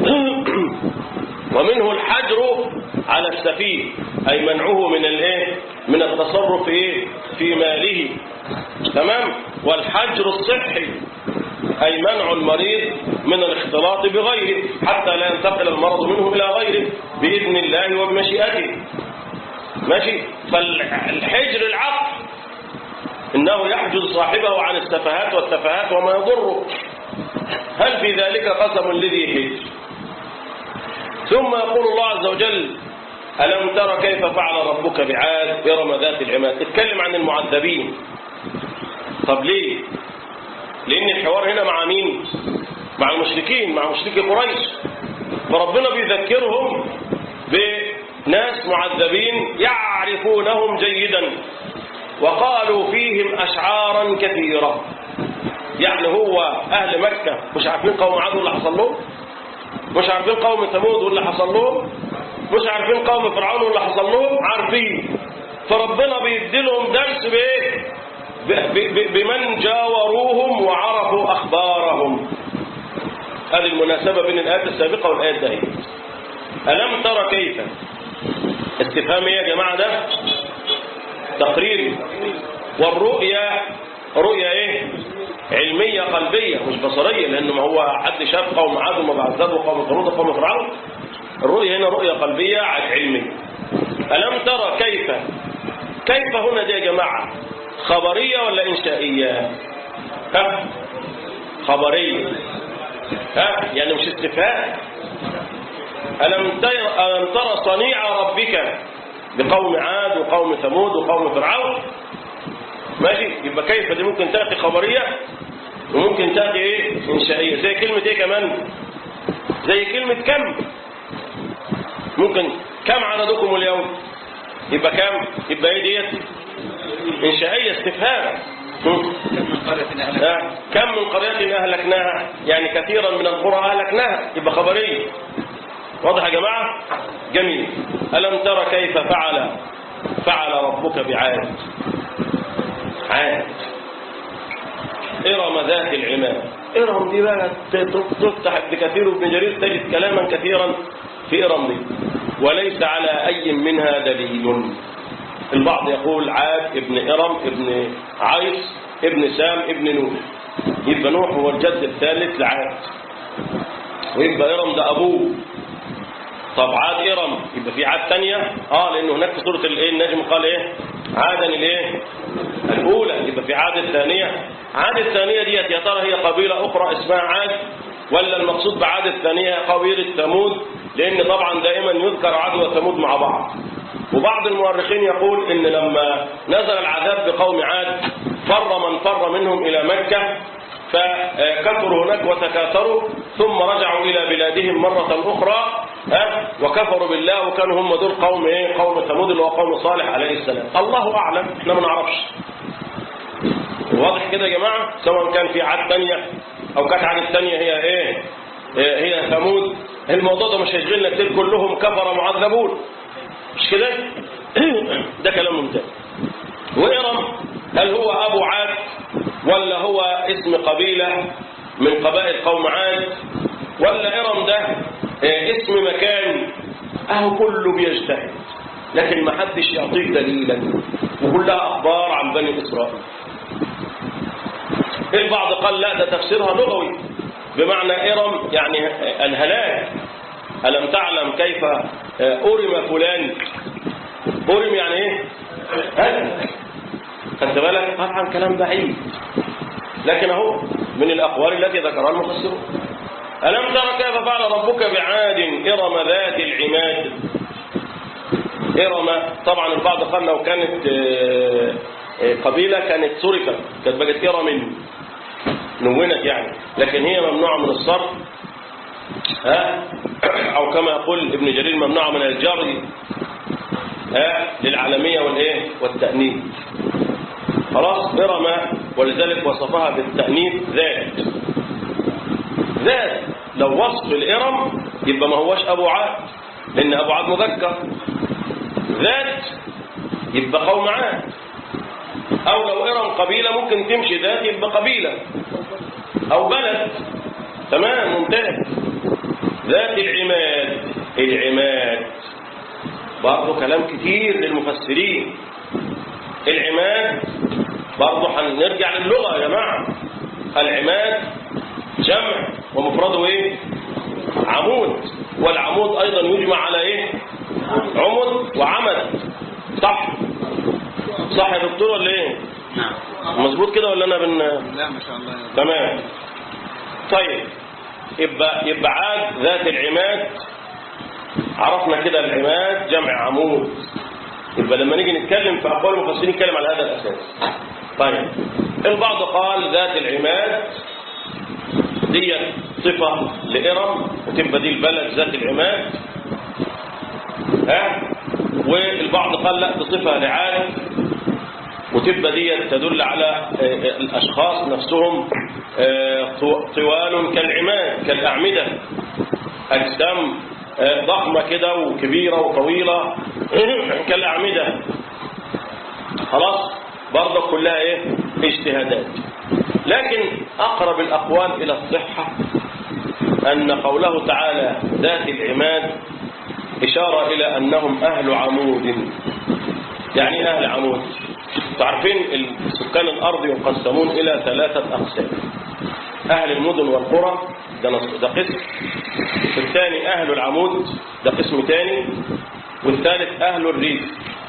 Speaker 2: ومنه الحجر على السفيه أي منعه من الايه من التصرف ايه في ماله تمام والحجر الصحي أي منع المريض من الاختلاط بغيره حتى لا ينتقل المرض منه إلى غيره بإذن الله وبمشيئته ماشي فالحجر العقل إنه يحجز صاحبه عن السفهات والتفاهات وما يضره هل في ذلك قسم لذي حجر ثم يقول الله عز وجل ألم تر كيف فعل ربك بعاد إرم ذات العماد اتكلم عن المعذبين طب ليه لأن الحوار هنا مع مين مع المشركين مع مشركي قريش فربنا بيذكرهم بناس معذبين يعرفونهم جيدا وقالوا فيهم أشعارا كثيرة يعني هو أهل مكة مش عارفين قوم عاد اللي حصل لهم مش عارفين قوم ثمود واللي حصل لهم مش عارفين قوم فرعون واللي حصل لهم عارفين فربنا بيديلهم درس بايه ب- ب- بمن جاوروهم وعرفوا اخبارهم هذه المناسبة بين الآيات السابقة والآيات ده ألم ترى كيف استفهام إيه يا جماعة ده تقريري والرؤيا رؤيا ايه علمية قلبية مش بصرية لأنه ما هو حد شاف قوم عاد وما بعثات وقوم ثمود وقوم فرعون الرؤيا هنا رؤيا قلبية علمية ألم ترى كيف كيف هنا دي يا جماعة خبرية ولا إنشائية ها خبرية ها يعني مش استفهام ألم تر ألم ترى صنيع ربك بقوم عاد وقوم ثمود وقوم فرعون ماشي يبقى كيف دي ممكن تأتي خبرية وممكن تأتي ايه إنشائية زي كلمة ايه كمان زي كلمة كم ممكن كم عددكم اليوم يبقى كم يبقى ايه ديت إنشائية استفهام مم. آه. كم من قرية أهلكناها يعني كثيرا من القرى أهلكناها يبقى خبرية واضح يا جماعة جميل ألم ترى كيف فعل فعل ربك بعاد عاد إرم ذات العماد إرم دي بقى تفتح ابن كثير وابن جرير تجد كلاما كثيرا في إرم دي وليس على أي منها دليل البعض يقول عاد ابن إرم ابن عيس ابن سام ابن نوح يبقى نوح هو الجد الثالث لعاد ويبقى إرم ده أبوه طب عاد إرم يبقى في عاد تانية اه لأنه هناك في سورة الايه النجم قال ايه عادا الايه الأولى يبقى في عاد الثانية عاد الثانية ديت يا ترى هي قبيلة أخرى اسمها عاد ولا المقصود بعاد الثانية قبيلة ثمود لأن طبعا دائما يذكر عاد وثمود مع بعض وبعض المؤرخين يقول ان لما نزل العذاب بقوم عاد فر من فر منهم إلى مكة فكفروا هناك وتكاثروا ثم رجعوا إلى بلادهم مرة أخرى ها وكفروا بالله وكانوا هم دول قوم ايه قوم ثمود اللي هو قوم صالح عليه السلام الله أعلم احنا ما نعرفش واضح كده يا جماعة سواء كان في عاد تانية أو كانت عاد الثانية هي ايه إيه هي ثمود الموضوع ده مش هيشغلنا كتير كلهم كفر معذبون مش كده ده كلام ممتاز وإرم هل هو أبو عاد ولا هو اسم قبيلة من قبائل قوم عاد ولا إرم ده إيه، اسم مكان أهو كله بيجتهد لكن ما حدش يعطيك دليلا وكلها أخبار عن بني إسرائيل البعض قال لا ده تفسيرها لغوي بمعنى إرم يعني الهلاك ألم تعلم كيف أرم فلان أرم يعني إيه هلك خدت بالك طبعا كلام بعيد لكن اهو من الأقوال التي ذكرها المفسرون ألم تر كيف فعل ربك بعاد إرم ذات العماد إرم طبعا البعض قال لو كانت آه، آه، قبيلة كانت صرفت كانت بقت إرم نونت يعني لكن هي ممنوعة من الصرف ها أو كما يقول ابن جرير ممنوعة من الجر ها للعالمية والإيه والتأنيث خلاص إرم ولذلك وصفها بالتأنيث ذات ذات لو وصف الإرم يبقى ما هوش أبو عاد لأن أبو عاد مذكر ذات يبقى قوم عاد أو لو إرم قبيلة ممكن تمشي ذات يبقى قبيلة أو بلد تمام ممتاز ذات العماد العماد برضه كلام كتير للمفسرين العماد برضه هنرجع للغة يا جماعة العماد جمع ومفرده ايه عمود والعمود ايضا يجمع على ايه عمد وعمد صح صح يا دكتور ولا ايه
Speaker 3: نعم
Speaker 2: مظبوط كده ولا انا بن
Speaker 3: لا ما شاء الله
Speaker 2: تمام طيب يبقى يبقى عاد ذات العماد عرفنا كده العماد جمع عمود يبقى لما نيجي نتكلم في اقوال المفسرين نتكلم على هذا الاساس طيب البعض قال ذات العماد دي صفة لإرم وتبقى دي البلد ذات العماد ها والبعض قال لا دي صفة لعاد وتبقى دي تدل على آه، الأشخاص نفسهم آه، طو- طوال كالعماد كالأعمدة أجسام آه، ضخمة كده وكبيرة وطويلة كالأعمدة خلاص برضه كلها ايه اجتهادات لكن أقرب الأقوال إلى الصحة أن قوله تعالى ذات العماد إشارة إلى أنهم أهل عمود يعني إيه أهل عمود تعرفين ال- سكان الأرض يقسمون إلى ثلاثة أقسام أهل المدن والقرى ده نص- ده قسم الثاني أهل العمود ده قسم ثاني والثالث أهل الريف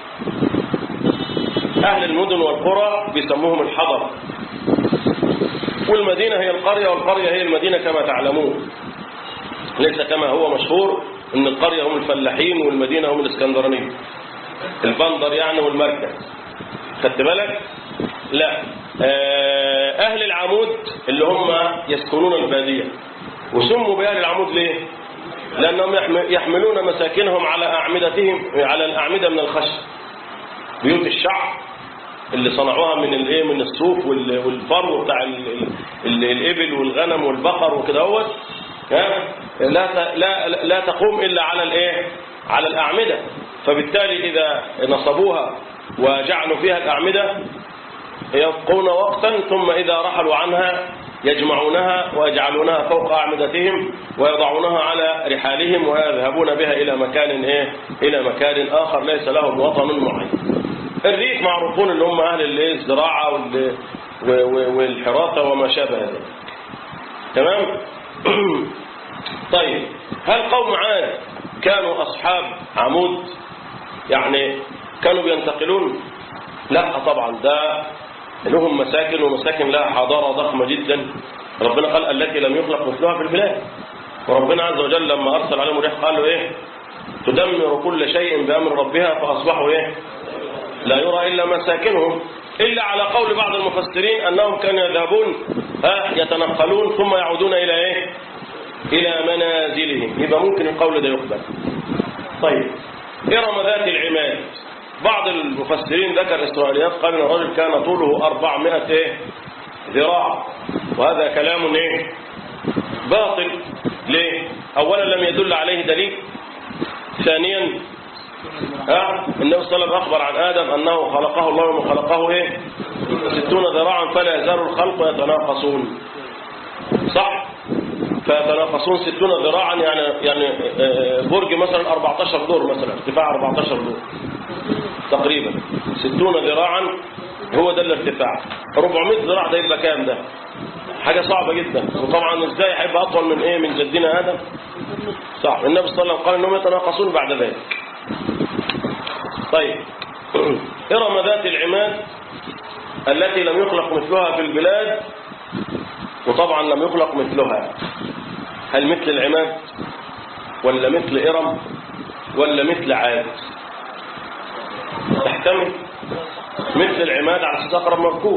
Speaker 2: أهل المدن والقرى بيسموهم الحضر والمدينة هي القرية والقرية هي المدينة كما تعلمون ليس كما هو مشهور ان القرية هم الفلاحين والمدينة هم الاسكندرانية البندر يعني والمركز خدت بالك لا آه، اهل العمود اللي هم يسكنون البادية وسموا باهل العمود ليه لانهم يحم- يحملون مساكنهم على اعمدتهم على الاعمدة من الخشب بيوت الشعب اللي صنعوها من الايه من الصوف وال- والفرو بتاع ال- ال- الابل والغنم والبقر وكده هوت ها لا ت- لا لا تقوم الا على الايه على الاعمده فبالتالي اذا نصبوها وجعلوا فيها الاعمده يبقون وقتا ثم اذا رحلوا عنها يجمعونها ويجعلونها فوق اعمدتهم ويضعونها على رحالهم ويذهبون بها الى مكان ايه الى مكان اخر ليس لهم وطن معين الريف معروفون اللي هم أهل الايه الزراعة وال- و- و- والحراثة وما شابه ذلك تمام طيب هل قوم عاد كانوا أصحاب عمود يعني كانوا بينتقلون لا طبعا ده لهم مساكن ومساكن لها حضارة ضخمة جدا ربنا قال التي لم يخلق مثلها في البلاد وربنا عز وجل لما أرسل عليهم الريح قال له إيه تدمر كل شيء بأمر ربها فأصبحوا إيه لا يرى إلا مساكنهم إلا على قول بعض المفسرين أنهم كانوا يذهبون ها يتنقلون ثم يعودون إلى إيه إلى منازلهم يبقى ممكن القول ده يقبل طيب إرم ذات العماد بعض المفسرين ذكر إسرائيليات قال إن الرجل كان طوله 400 إيه ذراع وهذا كلام إيه باطل ليه أولا لم يدل عليه دليل ثانيا ها النبي صلى الله عليه وسلم أخبر عن آدم أنه خلقه الله ومن خلقه إيه ستون ذراعا فلا يزال الخلق يتناقصون صح فيتناقصون ستون ذراعا يعني يعني آه، برج مثلا 14 دور مثلا ارتفاع 14 دور تقريبا ستون ذراعا هو ده الارتفاع 400 ذراع ده يبقى كام ده حاجة صعبة جدا وطبعا ازاي هيبقى أطول من إيه من جدنا آدم صح النبي صلى الله عليه وسلم قال إنهم يتناقصون بعد ذلك طيب إرم ذات العماد التي لم يخلق مثلها في البلاد وطبعا لم يخلق مثلها هل مثل العماد ولا مثل إرم ولا مثل عاد تحتمل مثل العماد على أساس أقرب مركوب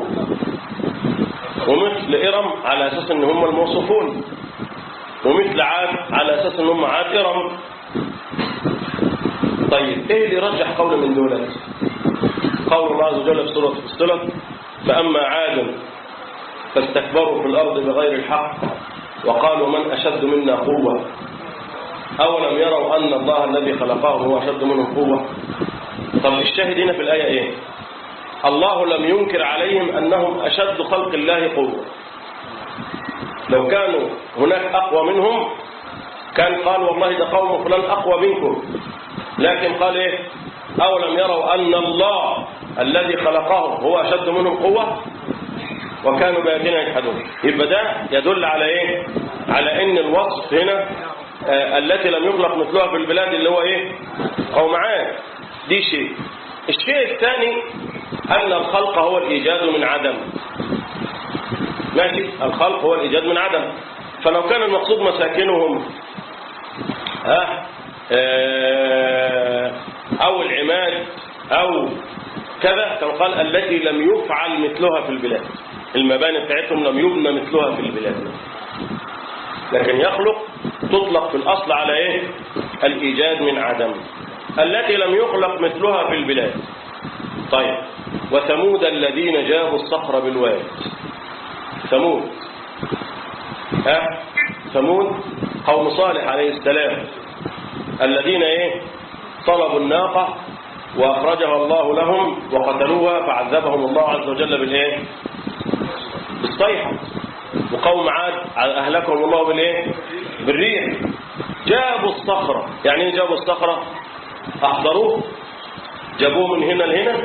Speaker 2: ومثل إرم على أساس أن هم الموصوفون ومثل عاد على أساس أن هم عاد إرم طيب إيه اللي يرجح قول من دولة قول الله عز وجل في سورة فصلت فأما عاد فاستكبروا في الأرض بغير الحق وقالوا من أشد منا قوة أولم يروا أن الله الذي خلقهم هو أشد منهم قوة طب الشاهد هنا في الآية إيه الله لم ينكر عليهم أنهم أشد خلق الله قوة لو كانوا هناك أقوى منهم كان قال والله ده قوم فلان أقوى منكم لكن قال إيه أولم يروا أن الله الذي خلقهم هو أشد منهم قوة وكانوا بآياتنا يجحدون يبقى ده يدل على إيه على إن الوصف هنا آه التي لم يخلق مثلها في البلاد اللي هو إيه قوم عاد دي شيء الشيء الثاني أن الخلق هو الإيجاد من عدم ماشي الخلق هو الإيجاد من عدم فلو كان المقصود مساكنهم ها آه، أو العماد أو كذا كان قال التي لم يفعل مثلها في البلاد المباني بتاعتهم لم يبنى مثلها في البلاد لكن يخلق تطلق في الأصل على إيه الإيجاد من عدم التي لم يخلق مثلها في البلاد طيب وثمود الذين جابوا الصخر بالواد ثمود ها ثمود قوم صالح عليه السلام الذين ايه طلبوا الناقة وأخرجها الله لهم وقتلوها فعذبهم الله عز وجل بالإيه بالصيحة وقوم عاد أهلكهم الله بالإيه بالريح جابوا الصخرة يعني ايه جابوا الصخرة أحضروه جابوه من هنا لهنا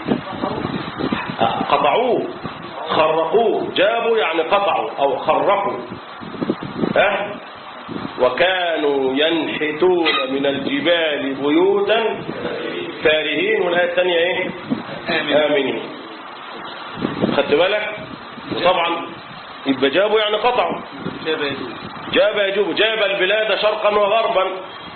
Speaker 2: قطعوه خرقوه جابوا يعني قطعوا أو خرقوا ها وكانوا ينحتون من الجبال بيوتا فارهين والآية الثانية ايه آمنين خدت بالك وطبعا يبقى جابوا يعني قطعوا جاب يجوب جاب البلاد شرقا وغربا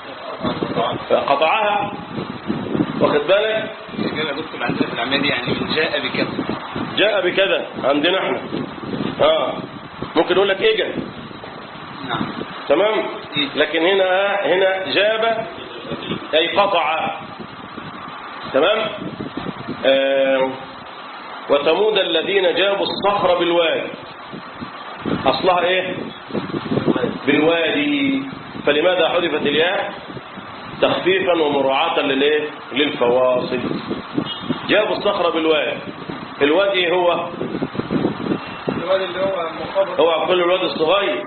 Speaker 2: فقطعها واخد بالك
Speaker 4: الإجابة دكتور عندنا في العملية يعني من جاء بكذا
Speaker 2: جاء بكذا عندنا احنا اه ممكن يقول لك اجا
Speaker 4: نعم
Speaker 2: تمام لكن هنا هنا جاب اي قطع تمام آه وثمود الذين جابوا الصخر بالوادي اصلها ايه بالوادي فلماذا حذفت الياء تخفيفا ومراعاة للايه للفواصل جابوا الصخر بالوادي الوادي هو
Speaker 3: الواد اللي هو مقابل
Speaker 2: هو كل الواد الصغير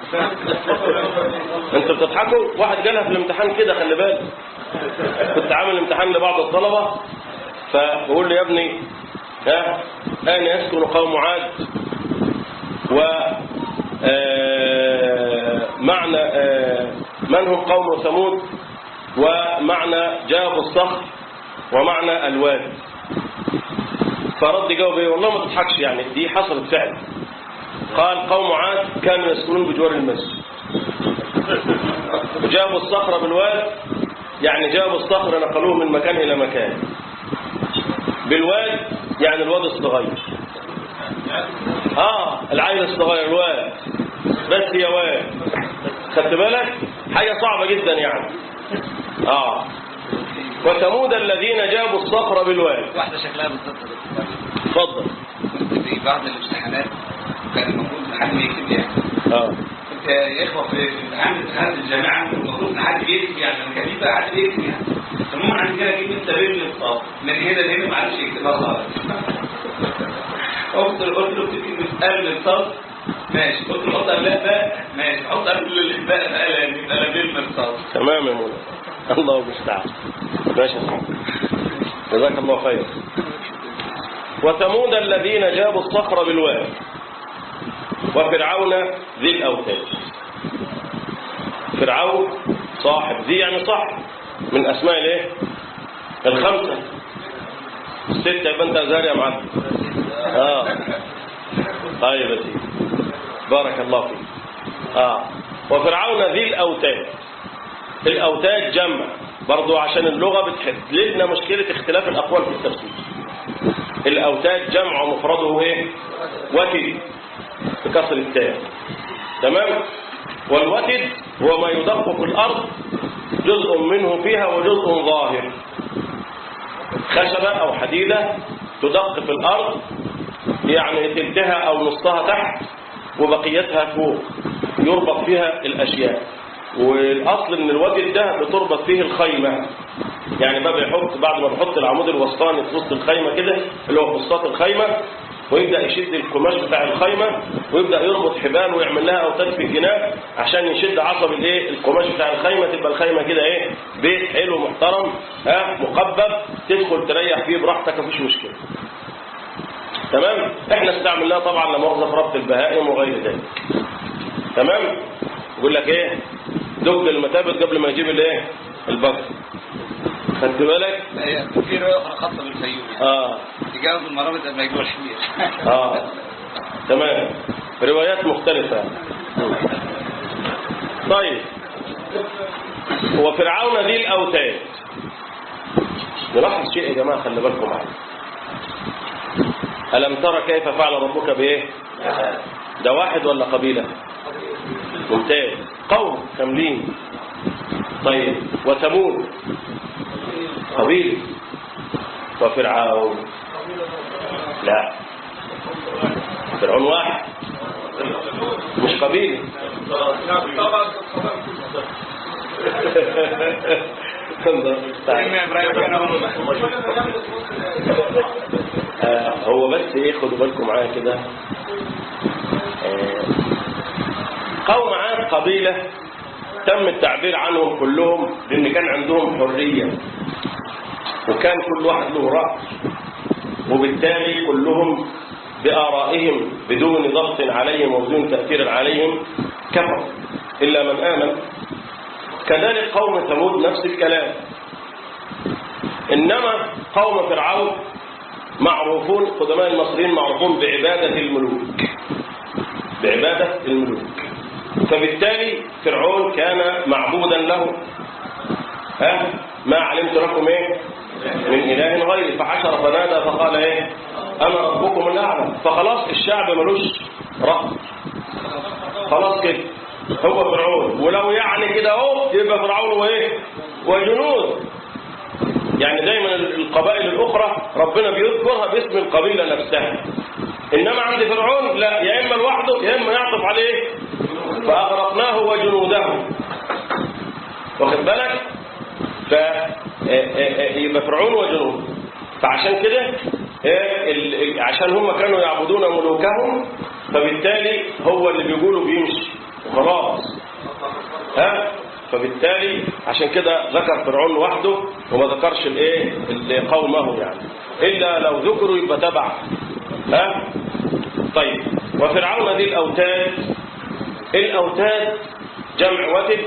Speaker 2: انتوا بتضحكوا واحد جالها في الامتحان كده خلي بالك كنت عامل امتحان لبعض الطلبة فبقول لي يا ابني ها أين يسكن قوم عاد و آه، معنى آه، من هم قوم ثمود ومعنى جاب الصخر ومعنى الواد فرد جاوب ايه والله ما تضحكش يعني دي حصلت فعلا قال قوم عاد كانوا يسكنون بجوار المسجد وجابوا الصخرة بالواد يعني جابوا الصخرة نقلوه من مكان إلى مكان بالواد يعني الواد الصغير اه العيل الصغير الواد بس يا واد خدت بالك حاجة صعبة جدا يعني اه وثمود الذين جابوا الصخرة بالواد
Speaker 4: واحدة شكلها بالظبط كده.
Speaker 2: اتفضل
Speaker 4: كنت في بعض الامتحانات كان المفروض ان حد يكتب يعني
Speaker 2: اه
Speaker 4: كنت يا اخوه في امتحان امتحانات الجامعه المفروض ان حد يكتب يعني لما كان يبقى حد يكتب يعني المهم عندي كده كلمه سبيل للصاف من هنا لهنا ما عادش يكتبها خالص قلت قلت له اكتب كلمه قلب الصاف ماشي قلت له حط قبلها باء ماشي حط قبل الباء بقى لان يبقى لابيل من الصاف
Speaker 2: تمام يا مولانا الله المستعان ماشي يا صاحبي جزاك الله خير وثمود الذين جابوا الصخر بالواد وفرعون ذي الأوتاد فرعون صاحب ذي يعني صاحب من أسماء الايه الخمسة الستة يبقى أنت أزهر يا معلم آه طيب يا سيدي بارك الله فيك آه وفرعون ذي الأوتاد الأوتاد جمع برضو عشان اللغة بتحل لنا مشكلة اختلاف الأقوال في التفسير الأوتاد جمع مفرده ايه وتد بكسر التاء تمام والوتد هو ما يدق في الأرض جزء منه فيها وجزء ظاهر خشبة أو حديدة تدق في الأرض يعني تلتها أو نصها تحت وبقيتها فوق يربط فيها الأشياء والأصل إن الوتد ده بتربط فيه الخيمة يعني بقى بيحط بعد ما بيحط العمود الوسطاني في وسط الخيمة كده اللي هو في وسط الخيمة ويبدأ يشد القماش بتاع الخيمة ويبدأ يربط حبال ويعمل لها أوتاد في الجناب عشان يشد عصب الايه القماش بتاع الخيمة تبقى الخيمة كده ايه بيت حلو محترم ها مقبب تدخل تريح فيه براحتك مفيش مشكلة تمام احنا استعملناها طبعا لمؤاخذة في ربط البهائم وغير ذلك تمام يقول لك ايه دق المتابت قبل ما يجيب الايه البقر خدت بالك
Speaker 4: هي في رواية أخرى خاصة بالفيوم يعني.
Speaker 2: اه
Speaker 4: تجاوز المرابط قبل ما يجوا الحمير
Speaker 2: اه تمام روايات مختلفة طيب هو فرعون ذي الأوتاد نلاحظ شيء يا جماعة خلي بالكم معايا ألم ترى كيف فعل ربك بإيه ده واحد ولا قبيلة ممتاز قوم كاملين طيب وثمود قبيلة وفرعون لا فرعون واحد مش قبيلة
Speaker 4: سيدنا إبراهيم كان هم
Speaker 2: آه، هو بس ايه خدوا بالكم معايا كده آه، قوم عاد قبيلة تم التعبير عنهم كلهم لأن كان عندهم حرية وكان كل واحد له رأي وبالتالي كلهم بآرائهم بدون ضغط عليهم وبدون تأثير عليهم كفروا إلا من آمن كذلك قوم ثمود نفس الكلام إنما قوم فرعون معروفون قدماء المصريين معروفون بعبادة الملوك بعبادة الملوك فبالتالي فرعون كان معبودا له ها ما علمت لكم ايه من اله غيري فحشر فنادى فقال ايه انا ربكم الاعلى فخلاص الشعب ملوش رب خلاص كده هو فرعون ولو يعني كده اهو يبقى فرعون وايه وجنود يعني دايما القبائل الاخرى ربنا بيذكرها باسم القبيله نفسها انما عند فرعون لا يا اما لوحده يا اما يعطف عليه فاغرقناه وجنوده واخد بالك ف يبقى فرعون وجنود فعشان كده إيه، ال- ال- عشان هم كانوا يعبدون ملوكهم فبالتالي هو اللي بيقولوا بيمشي وخلاص ها فبالتالي عشان كده ذكر فرعون وحده وما ذكرش الايه اللي قومه يعني الا لو ذكروا يبقى تبع ها طيب وفرعون ذي الاوتاد الاوتاد جمع وتد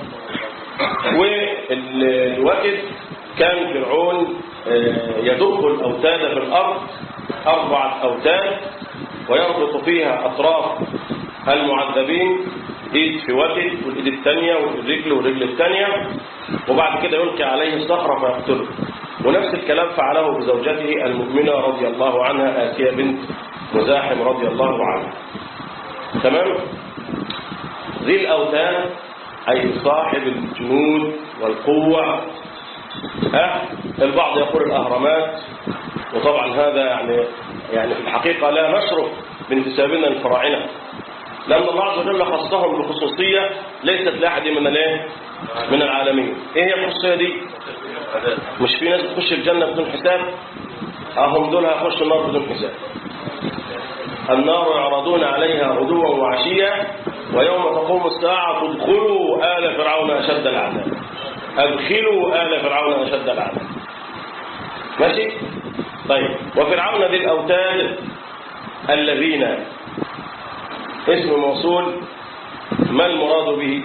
Speaker 2: والوتد كان فرعون آه، يدق الاوتاد في الارض اربعه اوتاد ويربط فيها اطراف المعذبين ايد في وتد والايد الثانيه والرجل والرجل الثانيه وبعد كده يلقي عليه الصخره فيقتله ونفس الكلام فعله بزوجته المؤمنه رضي الله عنها اسيه بنت مزاحم رضي الله عنها تمام ذي الاوتاد اي صاحب الجنود والقوه ها البعض يقول الاهرامات وطبعا هذا يعني يعني في الحقيقه لا نشرف بانتسابنا للفراعنه لأن الله عز وجل خصهم بخصوصية ليست لأحد من الايه؟ من العالمين إيه هي الخصوصية دي؟ مش في ناس تخش الجنة بدون حساب أهم دول هيخشوا النار بدون حساب النار يعرضون عليها غدوا وعشيا ويوم تقوم الساعة ادخلوا آل فرعون أشد العذاب أدخلوا آل فرعون أشد العذاب ماشي؟ طيب وفرعون ذي الأوتاد الذين اسم موصول ما المراد به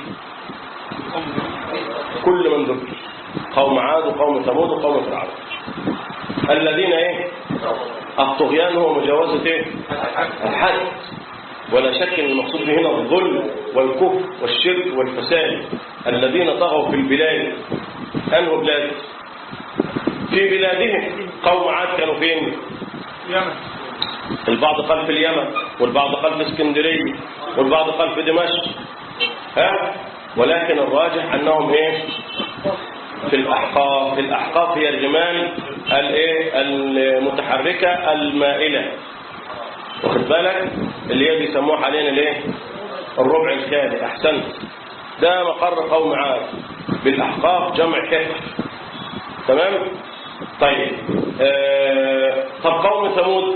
Speaker 2: كل من ذكر قوم عاد وقوم ثمود وقوم فرعون الذين ايه الطغيان هو مجاوزة ايه الحد ولا شك ان المقصود به هنا الظلم والكفر والشرك والفساد الذين طغوا في البلاد انه بلاد في بلادهم قوم عاد كانوا فين
Speaker 3: يمن
Speaker 2: البعض قال في اليمن والبعض قال في اسكندريه والبعض قال في دمشق ها ولكن الراجح انهم ايه في الاحقاف الاحقاف هي الرمال الايه المتحركه المائله واخد بالك اللي هي بيسموها حاليا الايه الربع الخالي احسنت ده مقر قوم عاد بالاحقاف جمع كفر تمام طيب آه... طب قوم ثمود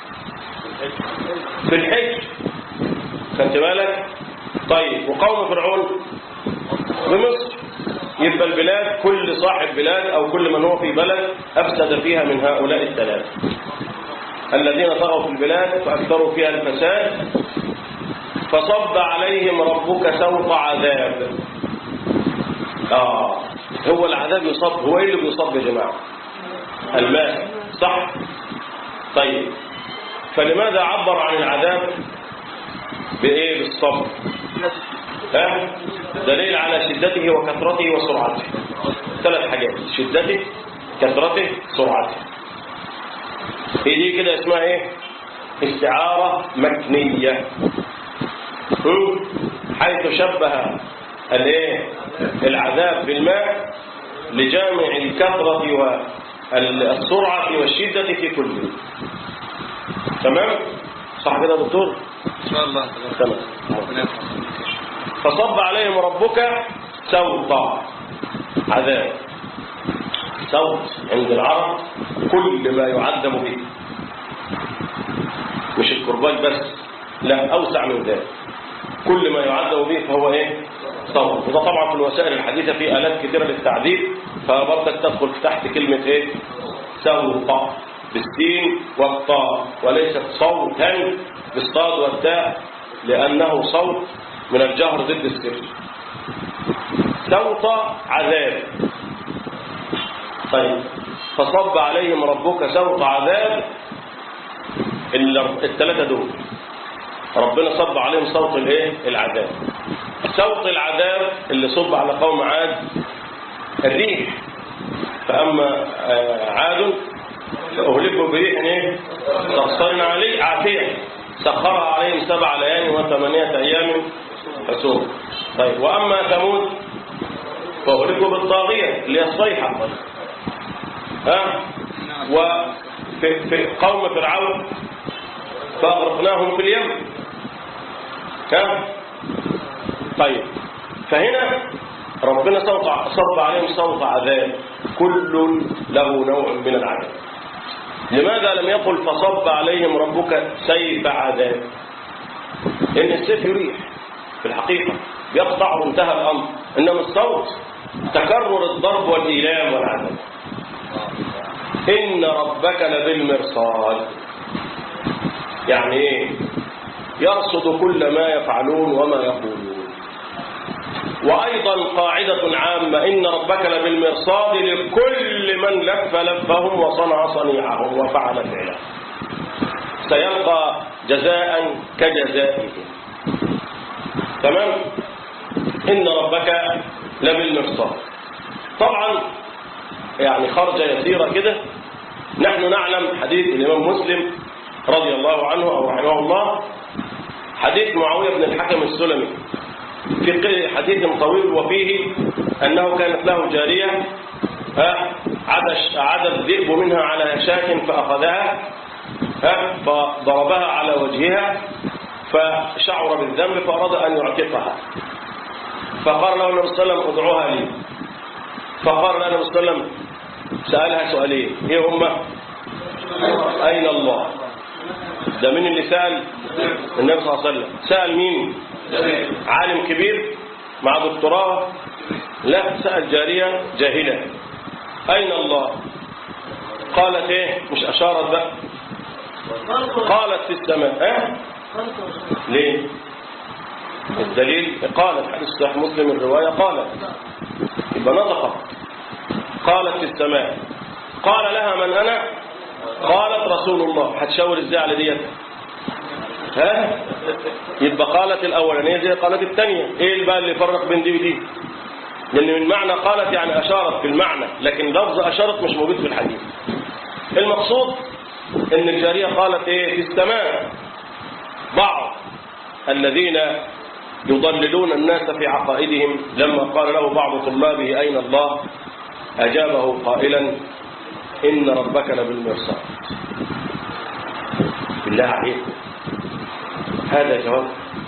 Speaker 2: في الحج خدت بالك طيب وقوم فرعون بمصر يبقى البلاد كل صاحب بلاد أو كل من هو في بلد أفسد فيها من هؤلاء الثلاثة الذين طغوا في البلاد فأكثروا فيها الفساد فصب عليهم ربك سوط عذاب آه هو العذاب يصب هو إيه اللي بيصب يا جماعة الماء صح طيب فلماذا عبر عن العذاب بإيه بالصبر ها دليل على شدته وكثرته وسرعته ثلاث حاجات شدته كثرته سرعته هي دي كده اسمها ايه استعارة مكنية هم؟ حيث شبه الايه العذاب بالماء لجامع الكثرة والسرعة والشدة في كله تمام صح كده يا دكتور
Speaker 3: ان شاء الله
Speaker 2: تمام
Speaker 3: ربنا يرحمه.
Speaker 2: فصب عليهم ربك سوط عذاب سوط عند العرب كل ما يعذب به مش الكرباج بس لا أوسع من ذلك كل ما يعذب به فهو ايه صوت وده طبعا في الوسائل الحديثة في آلات كثيرة للتعذيب فبرضك تدخل تحت كلمة ايه سوط بالسين والطاء وليست صوتا بالصاد والتاء لأنه صوت من الجهر ضد السر سوط عذاب طيب فصب عليهم ربك سوط عذاب ال- الثلاثة دول ربنا صب عليهم صوت الايه العذاب صوت العذاب اللي صب على قوم عاد الريح فأما آه، عاد فأهلكوا بريح ايه صرصرنا عليه عافية سخرها عليهم سبع ليال وثمانية أيام حسوم طيب وأما ثمود فأهلكوا بالطاغية اللي هي الصيحة ها وفي في قوم فرعون فأغرقناهم في اليم ها طيب فهنا ربنا صوت صب عليهم صوت عذاب كل له نوع من العذاب لماذا لم يقل فصب عليهم ربك سيف عذاب لأن السيف يريح في الحقيقة يقطع وانتهى الأمر إنما الصوت تكرر الضرب والإيلام والعذاب إن ربك لبالمرصاد يعني إيه يرصد كل ما يفعلون وما يقولون وأيضا قاعدة عامة إن ربك لبالمرصاد لكل من لف لفهم وصنع صنيعهم وفعل فعله سيلقى جزاء كجزائه تمام إن ربك لبالمرصاد طبعا يعني خرجة يسيرة كده نحن نعلم حديث الإمام مسلم رضي الله عنه أو رحمه الله حديث معاوية بن الحكم السلمي في حديث طويل وفيه أنه كانت له جارية ها، عاد عاد الذئب منها على شاة فأخذها ها، فضربها على وجهها فشعر بالذنب فأراد أن يعتقها فقال له النبي صلى الله عليه وسلم ادعوها لي فقال له النبي صلى الله عليه وسلم سألها سؤالين ايه هما أين الله ده مين اللي سأل النبي صلى الله عليه وسلم سأل مين عالم كبير مع دكتوراه لا سأل جارية جاهلة أين الله قالت ايه مش أشارت بقى قالت في السماء اه ليه الدليل قالت حديث صحيح مسلم الرواية قالت يبقى نطقت قالت في السماء قال لها من أنا قالت رسول الله هتشاور ازاي على ديت ها يبقى قالت الأولانية زي قالت الثانية ايه اللي بقى اللي يفرق بين دي ودي لأن من معنى قالت يعني أشارت في المعنى لكن لفظ أشارت مش موجود في الحديث المقصود ان الجارية قالت ايه في السماء بعض الذين يضللون الناس في عقائدهم لما قال له بعض طلابه أين الله أجابه قائلا إن ربك لبالمرصاد بالله عليكم هذا جواب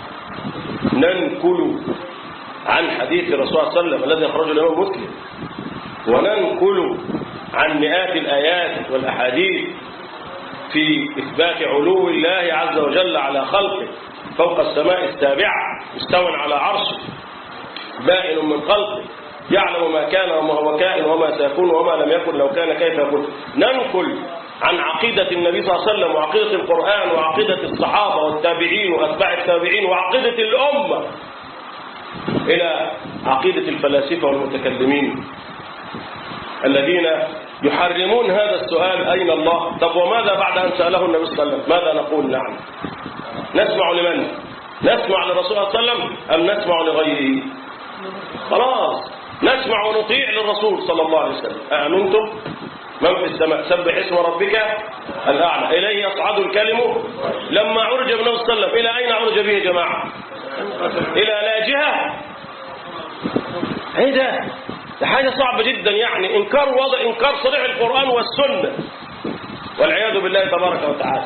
Speaker 2: ننكل عن حديث الرسول صلى الله عليه وسلم الذي أخرجه الإمام مسلم وننكل عن مئات الآيات والأحاديث في إثبات علو الله عز وجل على خلقه فوق السماء السابعة مستوى على عرشه بائن من خلقه يعلم ما كان وما هو كائن وما سيكون وما لم يكن لو كان كيف يكون ننقل عن عقيدة النبي صلى الله عليه وسلم وعقيدة القرآن وعقيدة الصحابة والتابعين وأتباع التابعين وعقيدة الأمة إلى عقيدة الفلاسفة والمتكلمين الذين يحرمون هذا السؤال أين الله طب وماذا بعد أن سأله النبي صلى الله عليه وسلم ماذا نقول نعم نسمع لمن نسمع للرسول صلى الله عليه وسلم أم نسمع لغيره خلاص نسمع ونطيع للرسول صلى الله عليه وسلم أأمنتم من في السماء سبح اسم ربك الأعلى إليه يصعد الكلم لما عرج بالنبي صلى الله عليه وسلم إلى أين عرج به يا جماعة إلى لاجهة ايه ده ده حاجة صعبة جدا يعني إنكار وضع إنكار صريح القرآن والسنة والعياذ بالله تبارك وتعالى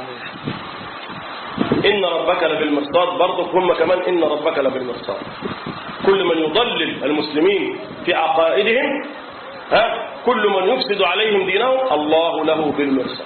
Speaker 2: إن ربك لبالمرصاد برضه هم كمان إن ربك لبالمرصاد كل من يضلل المسلمين في عقائدهم ها كل من يفسد عليهم دينهم الله له بالمرصاد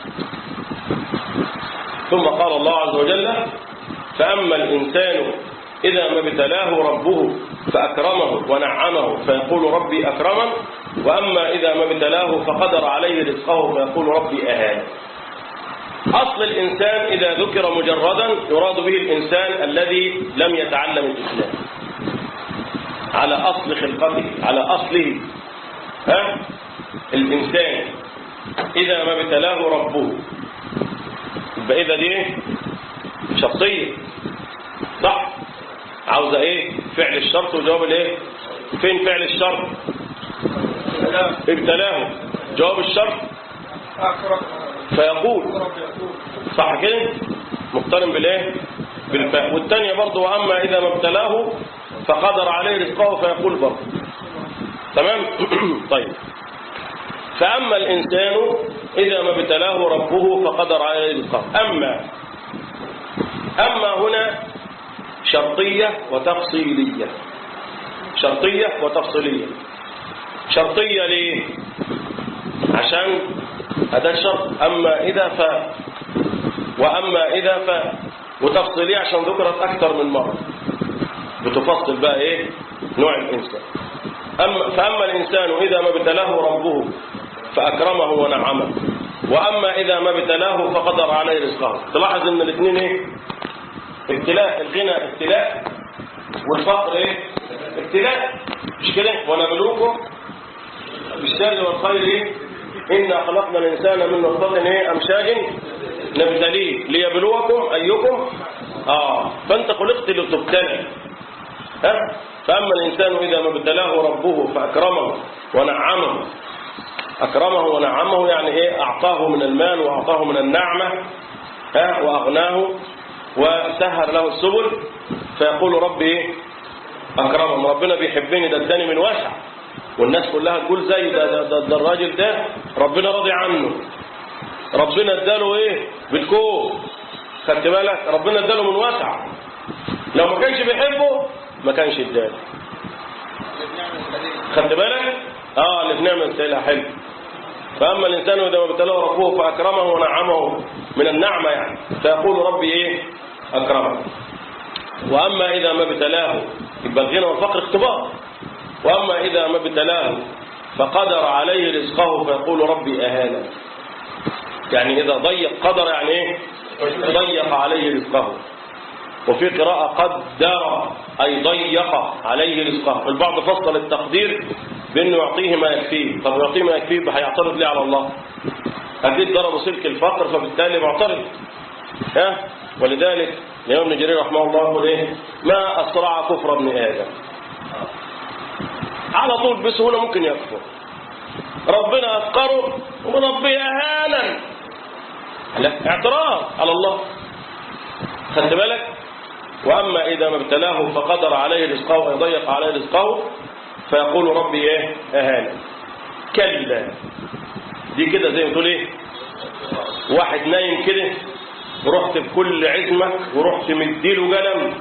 Speaker 2: ثم قال الله عز وجل فأما الإنسان إذا ما ابتلاه ربه فأكرمه ونعمه فيقول ربي أكرمن وأما إذا ما ابتلاه فقدر عليه رزقه فيقول ربي أهان أصل الإنسان إذا ذكر مجردا يراد به الإنسان الذي لم يتعلم الإسلام على أصل خلقته على أصله ها الإنسان إذا ما ابتلاه ربه يبقى إذا دي شخصية صح عاوزة إيه فعل الشرط وجواب الإيه فين فعل الشرط ابتلاه جواب الشرط
Speaker 3: أكرم
Speaker 2: فيقول
Speaker 3: رب يقول
Speaker 2: صح كده مقترن بالايه بالفاء والثانيه برضه واما اذا ما ابتلاه فقدر عليه رزقه فيقول برضه تمام طيب فاما الانسان اذا ما ابتلاه ربه فقدر عليه رزقه اما اما هنا شرطيه وتفصيليه شرطيه وتفصيليه شرطيه ليه عشان هذا الشرط أما إذا ف وأما إذا ف وتفصيلية عشان ذكرت أكثر من مرة بتفصل بقى إيه نوع الإنسان أما فأما الإنسان إذا ما ابتلاه ربه فأكرمه ونعمه وأما إذا ما ابتلاه فقدر عليه رزقه تلاحظ إن الاثنين إيه ابتلاء الغنى ابتلاء والفقر إيه ابتلاء مش كده ونبلوكم بالشر والخير إيه؟ إنا خلقنا الإنسان من نطفة إيه أمشاج نبتليه ليبلوكم أيكم آه فأنت خلقت لتبتلى ها فأما الإنسان إذا ما ابتلاه ربه فأكرمه ونعمه أكرمه ونعمه يعني إيه أعطاه من المال وأعطاه من النعمة ها وأغناه وسهر له السبل فيقول ربي إيه أكرمه ربنا بيحبني ده اداني من واسع والناس كلها تقول زي ده, ده, ده, ده الراجل ده ربنا راضي عنه ربنا اداله ايه بالكوم خدت بالك ربنا اداله من واسع لو ما كانش بيحبه ما كانش اداله خدت بالك اه اللي بنعمل سيلها حلو فاما الانسان اذا ما ابتلاه ربه فاكرمه ونعمه من النعمه يعني فيقول ربي ايه اكرمه واما اذا ما ابتلاه يبقى الغنى والفقر اختبار وأما إذا ما ابتلاه فقدر عليه رزقه فيقول ربي أهانا يعني إذا ضيق قدر يعني إيه ضيق عليه رزقه وفي قراءة قدر أي ضيق عليه رزقه البعض فصل التقدير بأنه يعطيه ما يكفيه طب يعطيه ما يكفيه هيعترض ليه على الله أكيد ضربوا سلك الفقر فبالتالي معترض ها ولذلك الإمام ابن جرير رحمه الله يقول إيه ما أسرع كفر ابن آدم على طول بسهولة ممكن يكفر ربنا أفقره وربي أهانا لا اعتراض على الله خدت بالك وأما إذا ما ابتلاه فقدر عليه رزقه أي ضيق عليه رزقه فيقول ربي إيه أهانا كلا دي كده زي ما تقول إيه واحد نايم كده ورحت بكل عزمك ورحت مديله قلم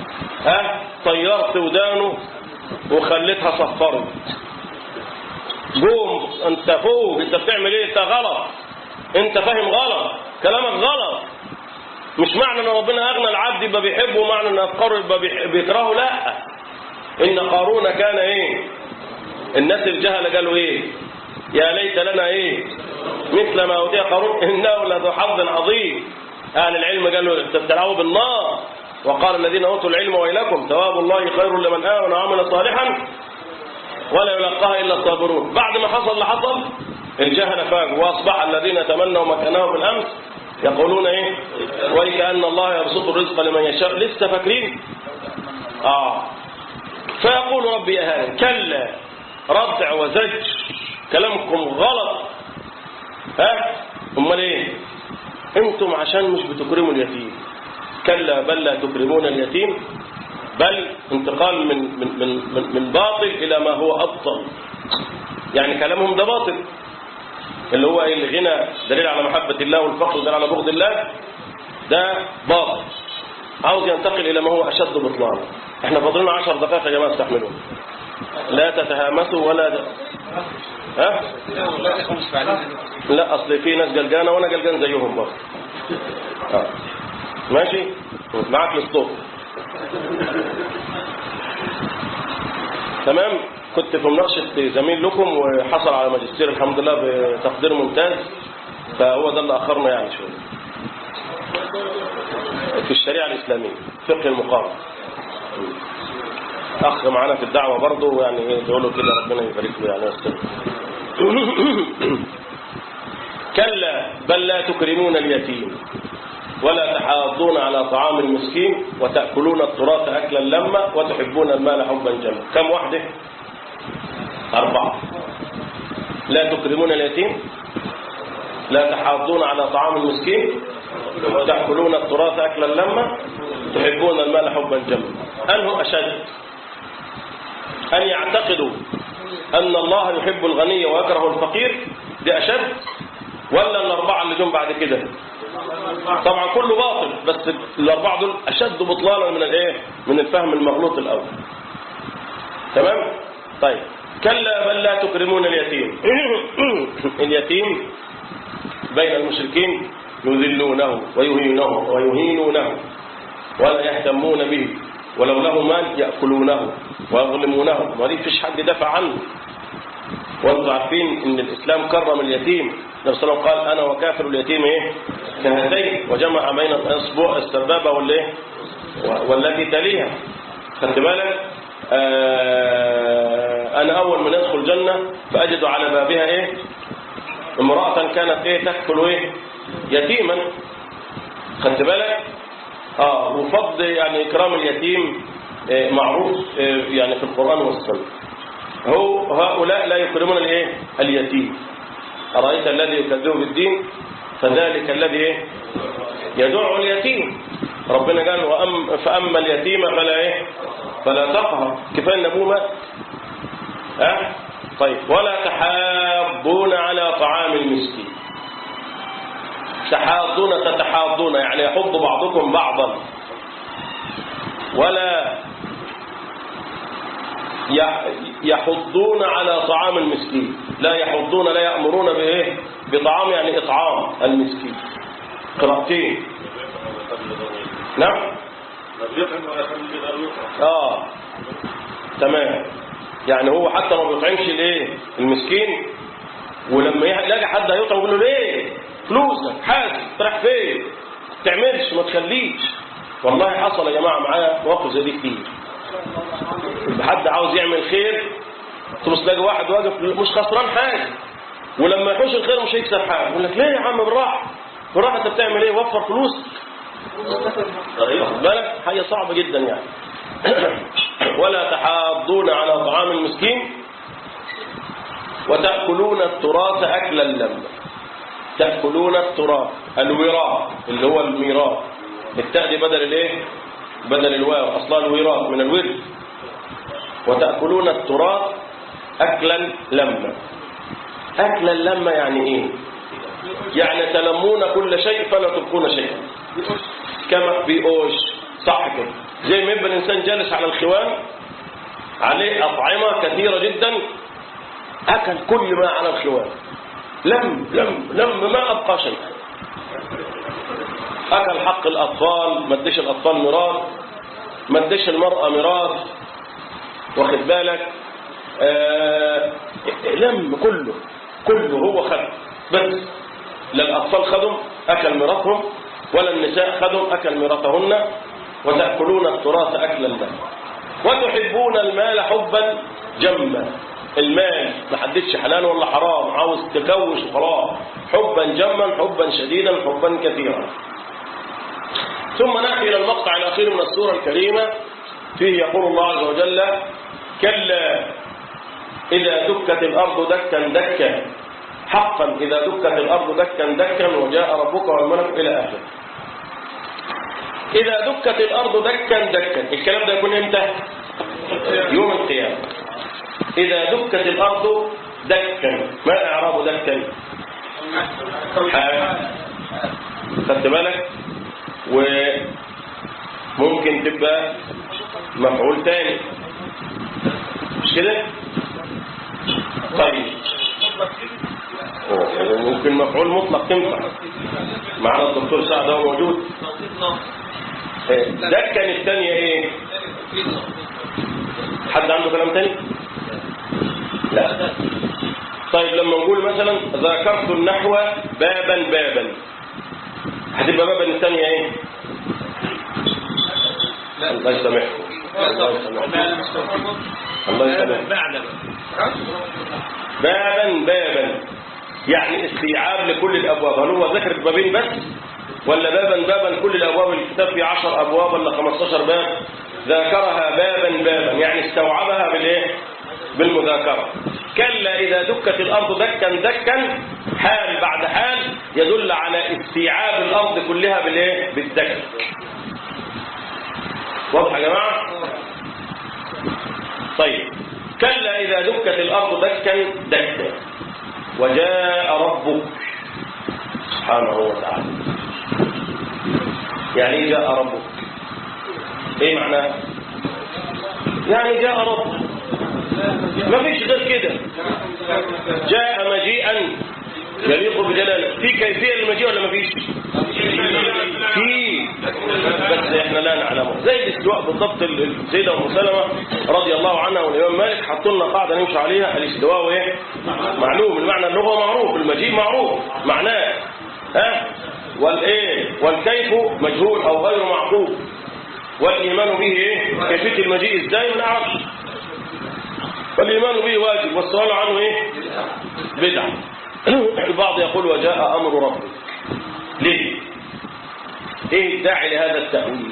Speaker 2: ها طيرت ودانه وخليتها صفرت قوم انت فوق انت بتعمل ايه انت غلط انت فاهم غلط كلامك غلط مش معنى ان ربنا اغنى العبد يبقى بيحبه ومعنى ان افكاره يبقى بيح- بيكرهه لا ان قارون كان ايه الناس الجهله قالوا ايه يا ليت لنا ايه مثل ما اوتي قارون انه لذو حظ عظيم اهل العلم قالوا تبتلعوا بالنار وقال الذين اوتوا العلم ويلكم ثواب الله خير لمن امن وعمل صالحا ولا يلقاها الا الصابرون بعد ما حصل اللي حصل الجهل فاقوا واصبح الذين تمنوا مكانه بالامس يقولون ايه ويكأن الله يبسط الرزق لمن يشاء لسه فاكرين اه فيقول ربي أهان كلا ردع وزج كلامكم غلط ها امال ايه انتم عشان مش بتكرموا اليتيم كلا بل لا تكرمون اليتيم بل انتقال من من من من, من باطل الى ما هو ابطل يعني كلامهم ده باطل اللي هو إيه الغنى دليل على محبة الله والفقر دليل على بغض الله ده باطل عاوز ينتقل إلى ما هو أشد بطلانا احنا فاضلنا عشر دقائق يا جماعة استحملوا لا تتهامسوا ولا د... ها؟ لا أصل في ناس قلقانة وأنا قلقان زيهم برضه آه. ماشي معاك للصوت تمام كنت في مناقشة زميل لكم وحصل على ماجستير الحمد لله بتقدير ممتاز فهو ده اللي أخرنا يعني شوية في الشريعة الإسلامية فقه المقارنة أخ معانا في الدعوة برضه يعني إيه بيقولوا كده ربنا يبارك له يعني يستر كلا بل لا تكرمون اليتيم ولا تحاضون على طعام المسكين وتأكلون التراث أكلا لما وتحبون المال حبا جما كم واحدة أربعة لا تكرمون اليتيم لا تحاضون على طعام المسكين وتأكلون التراث أكلا لما تحبون المال حبا جما أنه أشد أن يعتقدوا أن الله يحب الغني ويكره الفقير دي أشد ولا الأربعة اللي جم بعد كده طبعا كله باطل بس الأربعة دول أشد بطلانا من الإيه من الفهم المغلوط الأول تمام طيب كلا بل لا تكرمون اليتيم اليتيم بين المشركين يذلونه ويهينونه ويهينونه ولا يهتمون به ولو له مال يأكلونه ويظلمونه وليه فيش حد دافع عنه وانتم عارفين ان الاسلام كرم اليتيم النبي صلى الله عليه وسلم قال انا وكافر اليتيم ايه كهاتين وجمع بين الاصبع السبابه والايه والتي تليها خدت بالك آه انا اول من ادخل الجنه فاجد على بابها ايه امراه كانت ايه تاكل ايه يتيما خدت بالك اه وفضل يعني اكرام اليتيم آه معروف آه يعني في القران والسنه هو هؤلاء لا يكرمون الايه اليتيم أرأيت الذي يكذب بالدين فذلك الذي إيه؟ يدع اليتيم ربنا قال وأم فأما اليتيم فلا إيه فلا تقهر كفاية ان ابوه مات أه؟ طيب ولا تحاضون على طعام المسكين تحاضون تتحاضون يعني يحض بعضكم بعضا ولا يحضون على طعام المسكين لا يحضون لا يأمرون بإيه بطعام يعني إطعام المسكين قراءتين نعم آه تمام يعني هو حتى ما بيطعمش الايه المسكين ولما يلاقي حد هيطعم يقول له ليه فلوسك حاسب تروح فين تعملش ما تخليش والله حصل يا جماعه معايا مواقف زي دي كتير حد عاوز يعمل خير تبص تلاقي واحد واقف مش خسران حاجه ولما يحوش الخير مش هيكسب حاجه يقول لك ليه يا عم بالراحه بالراحه انت بتعمل ايه وفر فلوس واخد بالك حاجه صعبه جدا يعني ولا تحاضون على طعام المسكين وتأكلون التراث أكلا لما تأكلون التراث الوراث اللي هو الميراث التاء دي بدل الايه بدل الواو اصلا الوراث من الورث وتأكلون التراث أكلا لما أكلا لما يعني إيه يعني تلمون كل شيء فلا تبقون شيئا كما في أوش صح كده زي ما يبقى الإنسان جالس على الخوان عليه أطعمة كثيرة جدا أكل كل ما على الخوان لم لم لم ما أبقى شيء أكل حق الأطفال ما اديش الأطفال ميراث ما اديش المرأة ميراث واخد بالك آه لم كله كله هو خد بس لا الأطفال خدهم أكل ميراثهم ولا النساء خدهم أكل ميراثهن وتأكلون التراث أكلا لما وتحبون المال حبا جما المال ما حددش حلال ولا حرام عاوز تكوش وخلاص حبا جما حبا شديدا حبا كثيرا ثم نأتي إلى المقطع الأخير من السورة الكريمة فيه يقول الله عز وجل كلا إذا دكت الأرض دكا دكا حقا إذا دكت الأرض دكا دكا وجاء ربك والملك إلى آخره إذا دكت الأرض دكا دكا الكلام ده يكون إمتى يوم القيامة إذا دكت الأرض دكا ما إعراب دكا حاجة خدت بالك وممكن تبقى مفعول تاني مش كده طيب ممكن مفعول مطلق تنفع معنا الدكتور سعد هو موجود دكا الثانية ايه حد عنده كلام تاني لا طيب لما نقول مثلا ذاكرت النحو بابا بابا هتبقى بابا الثانية ايه الله يسامحكم الله يسامحكم الله يسامحكم بابا بابا يعني استيعاب لكل الابواب هل هو ذكر بابين بس ولا بابا بابا كل الابواب الكتاب فيه 10 ابواب ولا 15 باب ذاكرها بابا بابا يعني استوعبها بالايه بالمذاكره كلا اذا دكت الارض دكا دكا حال بعد حال يدل على استيعاب الارض كلها بالايه بالدك واضح يا جماعه طيب كلا اذا دكت الارض دكا دكا وجاء ربك سبحانه وتعالى يعني ايه جاء ربك ايه معناه يعني جاء ربك ما فيش غير كده جاء مجيئا يليق بجلاله في كيفيه للمجيء ولا ما فيش في بس احنا لا نعلمه زي الاستواء بالضبط السيده ام سلمه رضي الله عنها والامام مالك حطوا لنا قاعده نمشي عليها الاستواء وايه معلوم المعنى اللغه معروف المجيء معروف معناه ها والايه والكيف مجهول او غير معقول والايمان به ايه كيفيه المجيء ازاي ما نعرفش والايمان به واجب والسؤال عنه ايه بدعه البعض يقول وجاء امر ربك ليه ايه الداعي لهذا التاويل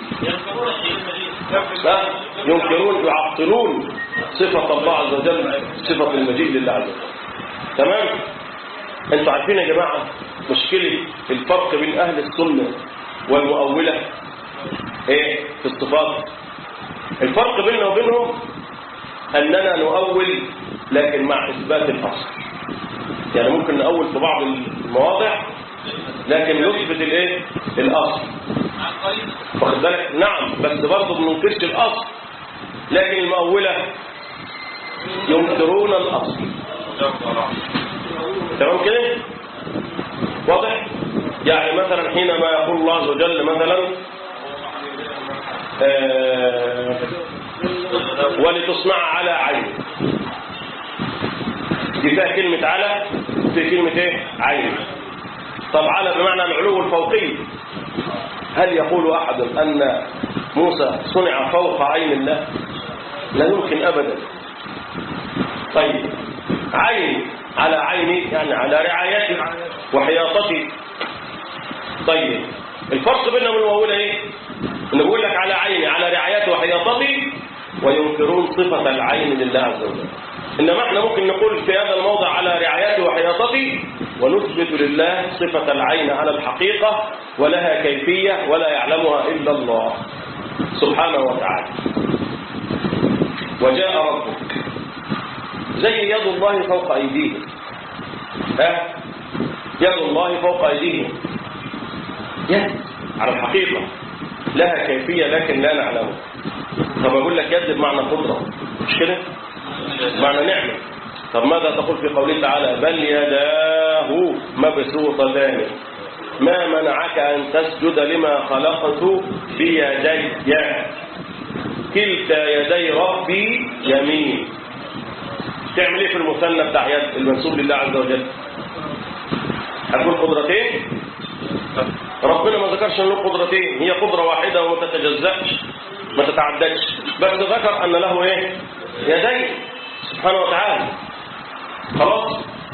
Speaker 2: لا ينكرون يعطلون صفه الله عز وجل صفه المجيء لله عز وجل تمام انتوا عارفين يا جماعه مشكله الفرق بين اهل السنه والمؤوله ايه في الصفات الفرق بيننا وبينهم اننا نؤول لكن مع اثبات الاصل يعني ممكن نأول في بعض المواضع لكن نثبت الايه الاصل واخد بالك نعم بس برضه ما بننكرش الاصل لكن المؤوله ينكرون الاصل تمام كده واضح يعني مثلا حينما يقول الله عز وجل مثلا آه ولتصنع على عيني دي فيها كلمة على في كلمة ايه عين طب على بمعنى العلو الفوقي هل يقول أحد أن موسى صنع فوق عين الله لا يمكن أبدا طيب عين على عيني يعني على رعايتي وحياطتي طيب الفرق بيننا من وهو ايه انه بيقول لك على عيني على رعايتي وحياطتي وينكرون صفة العين لله عز وجل إنما احنا ممكن نقول في هذا الموضع على رعايته وحياطته ونثبت لله صفة العين على الحقيقة ولها كيفية ولا يعلمها إلا الله سبحانه وتعالى وجاء ربك زي يد الله فوق أيديهم ها يد الله فوق أيديهم يد على الحقيقة لها كيفية لكن لا نعلمها طب أقول لك يد بمعنى قدرة مش كده معنى نعمة طب ماذا تقول في قوله تعالى بل يداه مبسوطتان ما منعك أن تسجد لما خلقت بيدي كلتا يدي ربي يمين تعمل ايه في المثنى بتاع يد المنسوب لله عز وجل هتقول قدرتين ربنا ما ذكرش انه قدرتين هي قدرة واحدة وما تتجزأش ما تتعددش بس ذكر ان له ايه يدين سبحانه وتعالى خلاص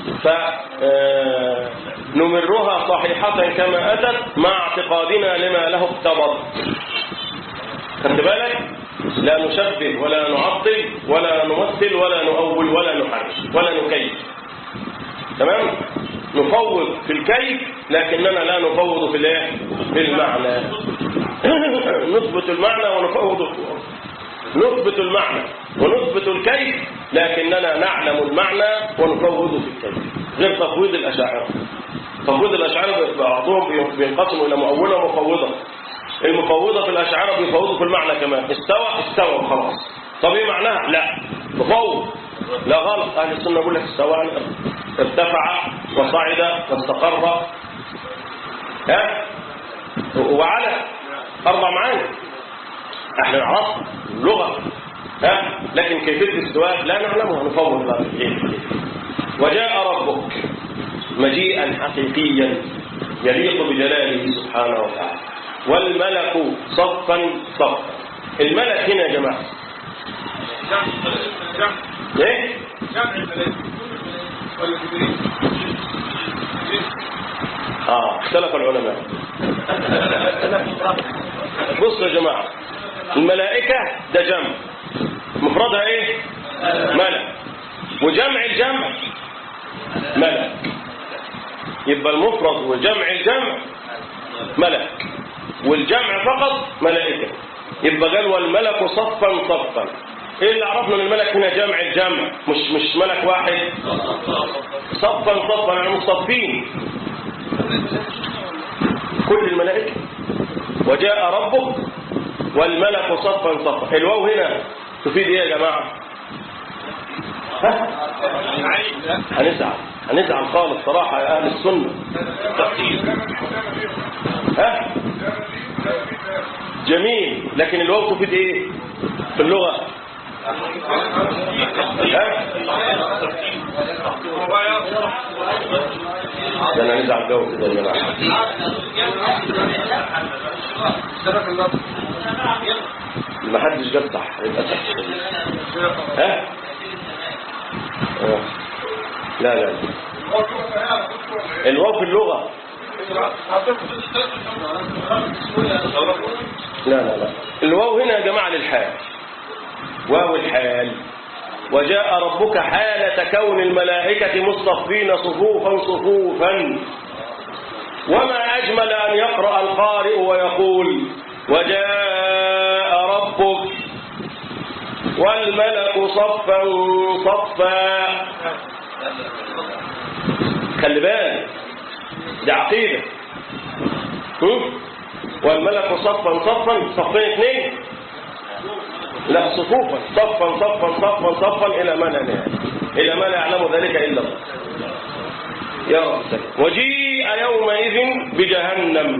Speaker 2: فنمرها صحيحة كما أتت مع اعتقادنا لما له اقتضت خد بالك لا نشبه ولا نعطل ولا نمثل ولا نؤول ولا نحرش ولا نكيف تمام نفوض في الكيف لكننا لا نفوض في الايه في المعنى نثبت المعنى ونفوض نثبت المعنى ونثبت الكيف لكننا نعلم المعنى ونفوض في الكيف غير تفويض الأشاعرة تفويض الأشاعرة بعضهم بينقسموا إلى مؤولة ومفوضة المفوضة في الأشاعرة بيفوضوا في المعنى كمان استوى استوى وخلاص طب ايه معناها لا مفوض لا غلط أهل السنة يقول لك استوى يعني ارتفع وصعد واستقر ها وعلى أربع معاني احنا نعرفها اللغة ها لكن كيفية الاستواء لا نعلمها نفوض بقى إيه؟ وجاء ربك مجيئا حقيقيا يليق بجلاله سبحانه وتعالى والملك صفا صفا الملك هنا يا جماعة ايه
Speaker 3: جمع الملائكة ولا جبريل
Speaker 2: اه اختلف العلماء بصوا يا جماعة الملائكة ده جمع مفردها ايه ملك وجمع الجمع ملك يبقى المفرد وجمع الجمع ملك والجمع فقط ملائكة يبقى قال والملك صفا صفا ايه اللي عرفنا ان الملك هنا جمع الجمع مش مش ملك واحد صفا صفا يعني مصطفين كل الملائكة وجاء ربك والملك صفا صفا الواو هنا تفيد ايه يا جماعة ها؟ هنزعل هنزعل خالص صراحة يا أهل السنة ها جميل لكن الواو تفيد ايه في اللغة ها ده انا هنزعل جو كده يا جماعة
Speaker 3: سبك اللفظ
Speaker 2: ما حدش جاب صح للأسف ها آه. لا لا الواو في اللغة لا لا لا الواو هنا يا جماعة للحال واو الحال وجاء ربك حالة كون الملائكة مصطفين صفوفا صفوفا وما أجمل أن يقرأ القارئ ويقول وجاء ربك والملك صفا صفا خلي بالك دي عقيدة هم؟ والملك صفا صفا صفين اثنين لا صفوفا صفا صفا صفا صفا إلى ما لا نهاية إلى ما لا يعلم ذلك إلا الله يا رب سلام وجيء يومئذ بجهنم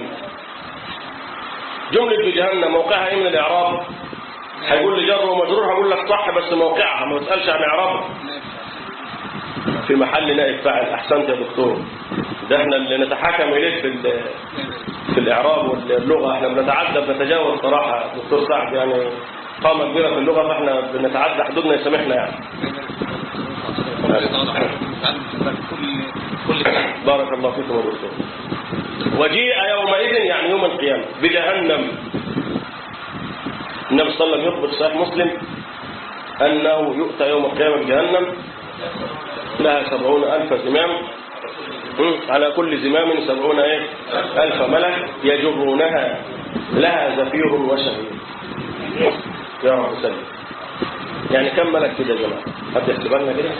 Speaker 2: جملة بجهنم موقعها ايه من الإعراب هيقول لي جر ومجرور هقول لك صح بس موقعها ما تسألش عن إعرابها في محل نائب فاعل أحسنت يا دكتور ده احنا اللي نتحكم إليه في ال- في الإعراب واللغة احنا بنتعدى بنتجاوز صراحة دكتور سعد يعني قامة كبيرة في اللغة فاحنا بنتعدى حدودنا يسامحنا يعني بارك الله فيكم يا دكتور وجيء يومئذ يعني يوم القيامة بجهنم النبي صلى الله عليه وسلم يخبر في صحيح مسلم أنه يؤتى يوم القيامة بجهنم لها سبعون ألف زمام مم. على كل زمام سبعون إيه؟ ألف ملك يجرونها لها زفير وشهير يا رب سلم يعني كم ملك كده يا جماعة حد يحسبها لنا كده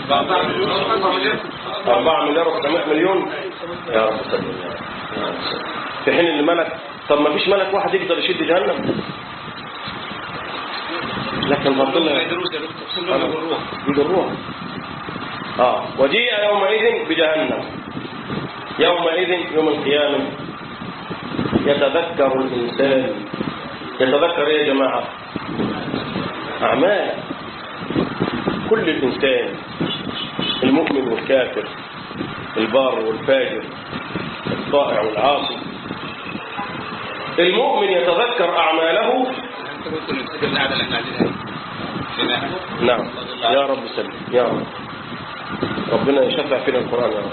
Speaker 2: 4 مليار و700 مليون يا رب سلم يا رب. يا رب سلم. في حين ان ملك طب ما فيش ملك واحد يقدر يشد جهنم لكن ربنا يجروها آه وجيء يومئذ بجهنم يومئذ يوم القيامة يتذكر الإنسان يتذكر إيه يا جماعة أعمال كل الإنسان المؤمن والكافر البار والفاجر الطائع والعاصي المؤمن يتذكر أعماله
Speaker 4: انت قلت ان الفكره القاعده اللي احنا عايزينها هنا
Speaker 2: نعم يا رب سلم يا رب ربنا يشفع فينا القرآن يا رب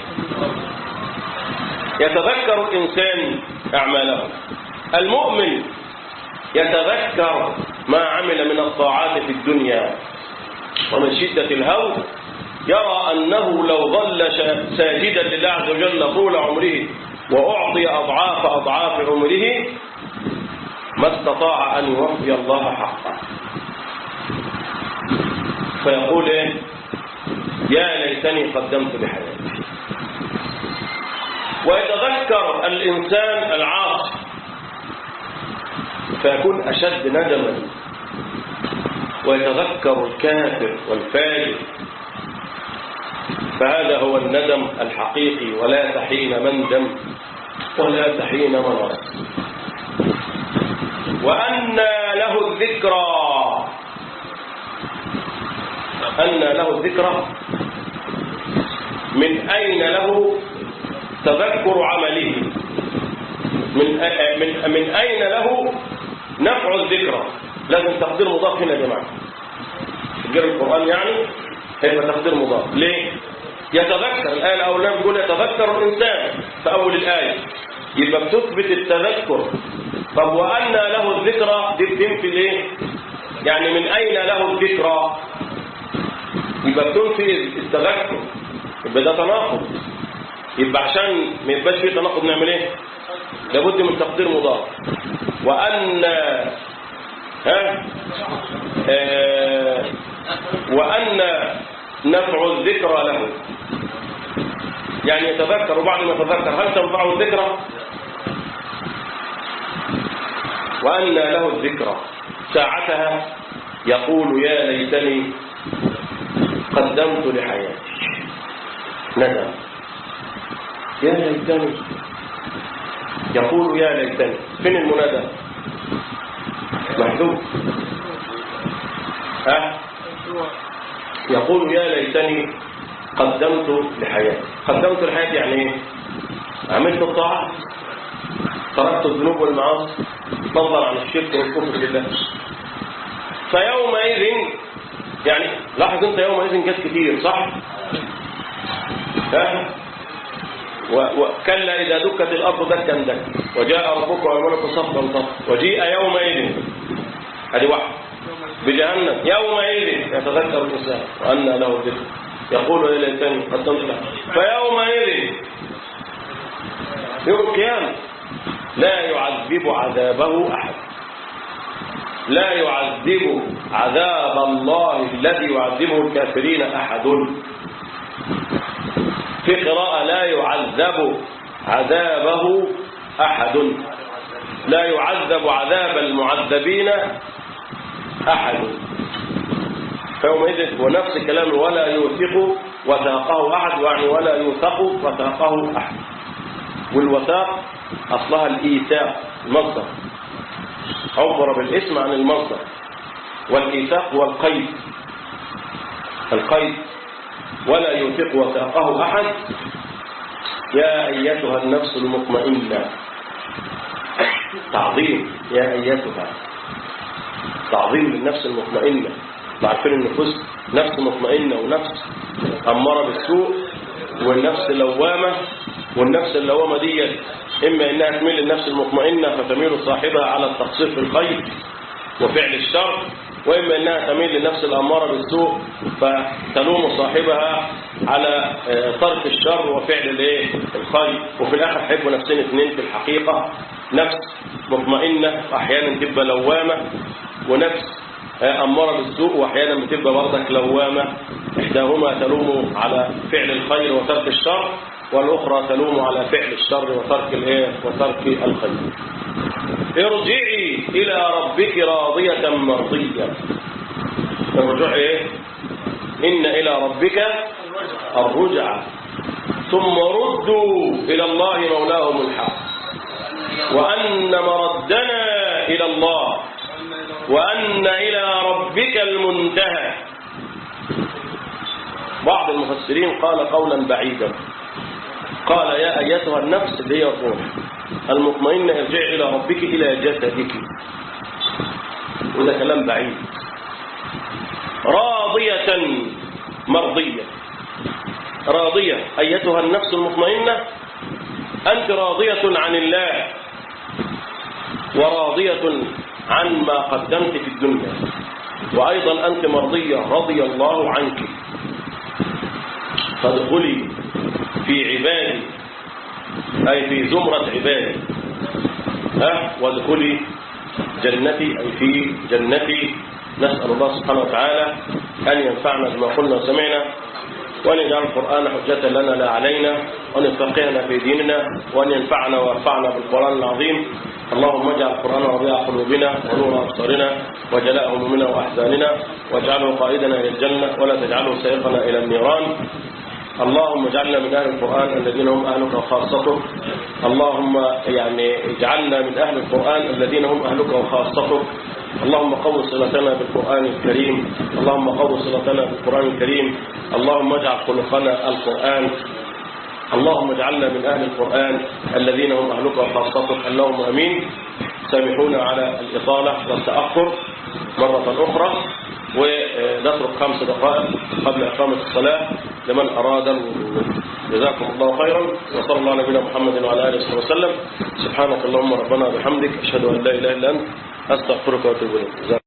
Speaker 2: يتذكر الإنسان أعماله المؤمن يتذكر ما عمل من الطاعات في الدنيا ومن شدة الهول يرى أنه لو ظل شا- ساجدا لله عز وجل طول عمره وأعطي أضعاف أضعاف عمره ما استطاع أن يوفي الله حقه فيقول إيه يا ليتني قدمت لحياتي ويتذكر الإنسان العاصي فيكون أشد ندما ويتذكر الكافر والفاجر فهذا هو الندم الحقيقي ولا تحين مندم ولا تحين مناص وأن له الذكرى أن له الذكرى من أين له تذكر عمله من أ- من من أين له نفع الذكرى لازم تقدير مضاف هنا يا جماعة غير القرآن يعني هيبقى تقدير مضاف ليه؟ يتذكر الآية الأولى بيقول يتذكر الإنسان في أول الآية يبقى بتثبت التذكر طب وأن له الذكرى دي بتنفي ليه؟ يعني من أين له الذكرى؟ يبقى بتنفي التذكر يبقى ده تناقض يبقى عشان ما يبقاش فيه تناقض نعمل ايه لابد من تقدير مضاف وان ها آه وان نفع الذكرى له يعني يتذكر وبعد ما يتذكر هل تنفعه الذكرى وأن له الذكرى ساعتها يقول يا ليتني قدمت لحياتي ندم يا ليتني يقول يا ليتني فين المنادى محذوف ها يقول يا ليتني قدمت لحياتي قدمت لحياتي يعني ايه عملت الطاعات تركت الذنوب والمعاصي فضلا عن الشرك والكفر بالله فيومئذ يعني لاحظ انت يومئذ جت كتير صح ها و- وكلا إذا دكت الأرض دكا دكا وجاء ربك والملك صفا صفا وجيء يومئذ هذه واحدة بجهنم يومئذ يتذكر الإنسان وأن له الذكر يقول يا ليتني قدمت له فيومئذ يوم القيامة لا يعذب عذابه أحد لا يعذب عذاب الله الذي يعذبه الكافرين أحد في قراءة لا يعذب عذابه أحد لا يعذب عذاب المعذبين أحد فيومئذ هو نفس الكلام ولا يوثق وثاقه أحد يعني ولا يوثق وثاقه أحد والوثاق أصلها الإيثاق المصدر عبر بالاسم عن المصدر والإيثاق هو القيد القيد ولا يوثق وثاقه أحد يا أيتها النفس المطمئنة تعظيم يا أيتها تعظيم للنفس المطمئنة عارفين النفوس نفس مطمئنة ونفس أمارة بالسوء والنفس لوامة والنفس اللوامة دي إما إنها تميل للنفس المطمئنة فتميل صاحبها على التقصير في الخير وفعل الشر وإما إنها تميل للنفس الأمارة بالسوء فتلوم صاحبها على آه، ترك الشر وفعل الايه الخير وفي الآخر حبوا نفسين اثنين في الحقيقة نفس مطمئنة أحيانا تبقى لوامة ونفس آه، أمارة بالسوء وأحيانا بتبقى برضك لوامة إحداهما تلوم على فعل الخير وترك الشر والأخرى تلوم على فعل الشر وترك الايه وترك الخير ارجعي إلى ربك راضية مرضية الرجوع إيه إن إلى ربك الرجعة ثم ردوا إلى الله مولاهم الحق وأن مردنا إلى الله وأن إلى ربك المنتهى بعض المفسرين قال قولا بعيدا قال يا أيتها النفس اللي هي الروح المطمئنة ارجعي إلى ربك إلى جسدك وده كلام بعيد راضية مرضية راضية أيتها النفس المطمئنة أنت راضية عن الله وراضية عن ما قدمت في الدنيا وأيضا أنت مرضية رضي الله عنك فادخلي في عبادي أي في زمرة عبادي ها وادخلي جنتي أي في جنتي نسأل الله سبحانه وتعالى أن ينفعنا بما قلنا وسمعنا وأن يجعل القرآن حجة لنا لا علينا وأن يفقهنا في ديننا وأن ينفعنا ويرفعنا بالقرآن العظيم اللهم اجعل القرآن ربيع قلوبنا ونور أبصارنا وجلاء همومنا وأحزاننا واجعله قائدنا إلى الجنة ولا تجعله سيقنا إلى النيران اللهم اجعلنا من أهل القرآن الذين هم أهلك وخاصتك اللهم يعني اجعلنا من أهل القرآن الذين هم أهلك وخاصتك اللهم قو صلتنا بالقرآن الكريم اللهم قو صلتنا بالقرآن الكريم اللهم اجعل خلقنا القرآن اللهم اجعلنا من أهل القرآن الذين هم أهلك وخاصتك اللهم أمين سامحونا على الإطالة والتأخر مرة أخرى ونترك خمس دقائق قبل إقامة الصلاة لمن أراد الوضوء جزاكم الله خيرا وصلى الله على نبينا محمد وعلى آله وصحبه وسلم سبحانك اللهم ربنا وبحمدك أشهد أن لا إله إلا أنت أستغفرك وأتوب إليك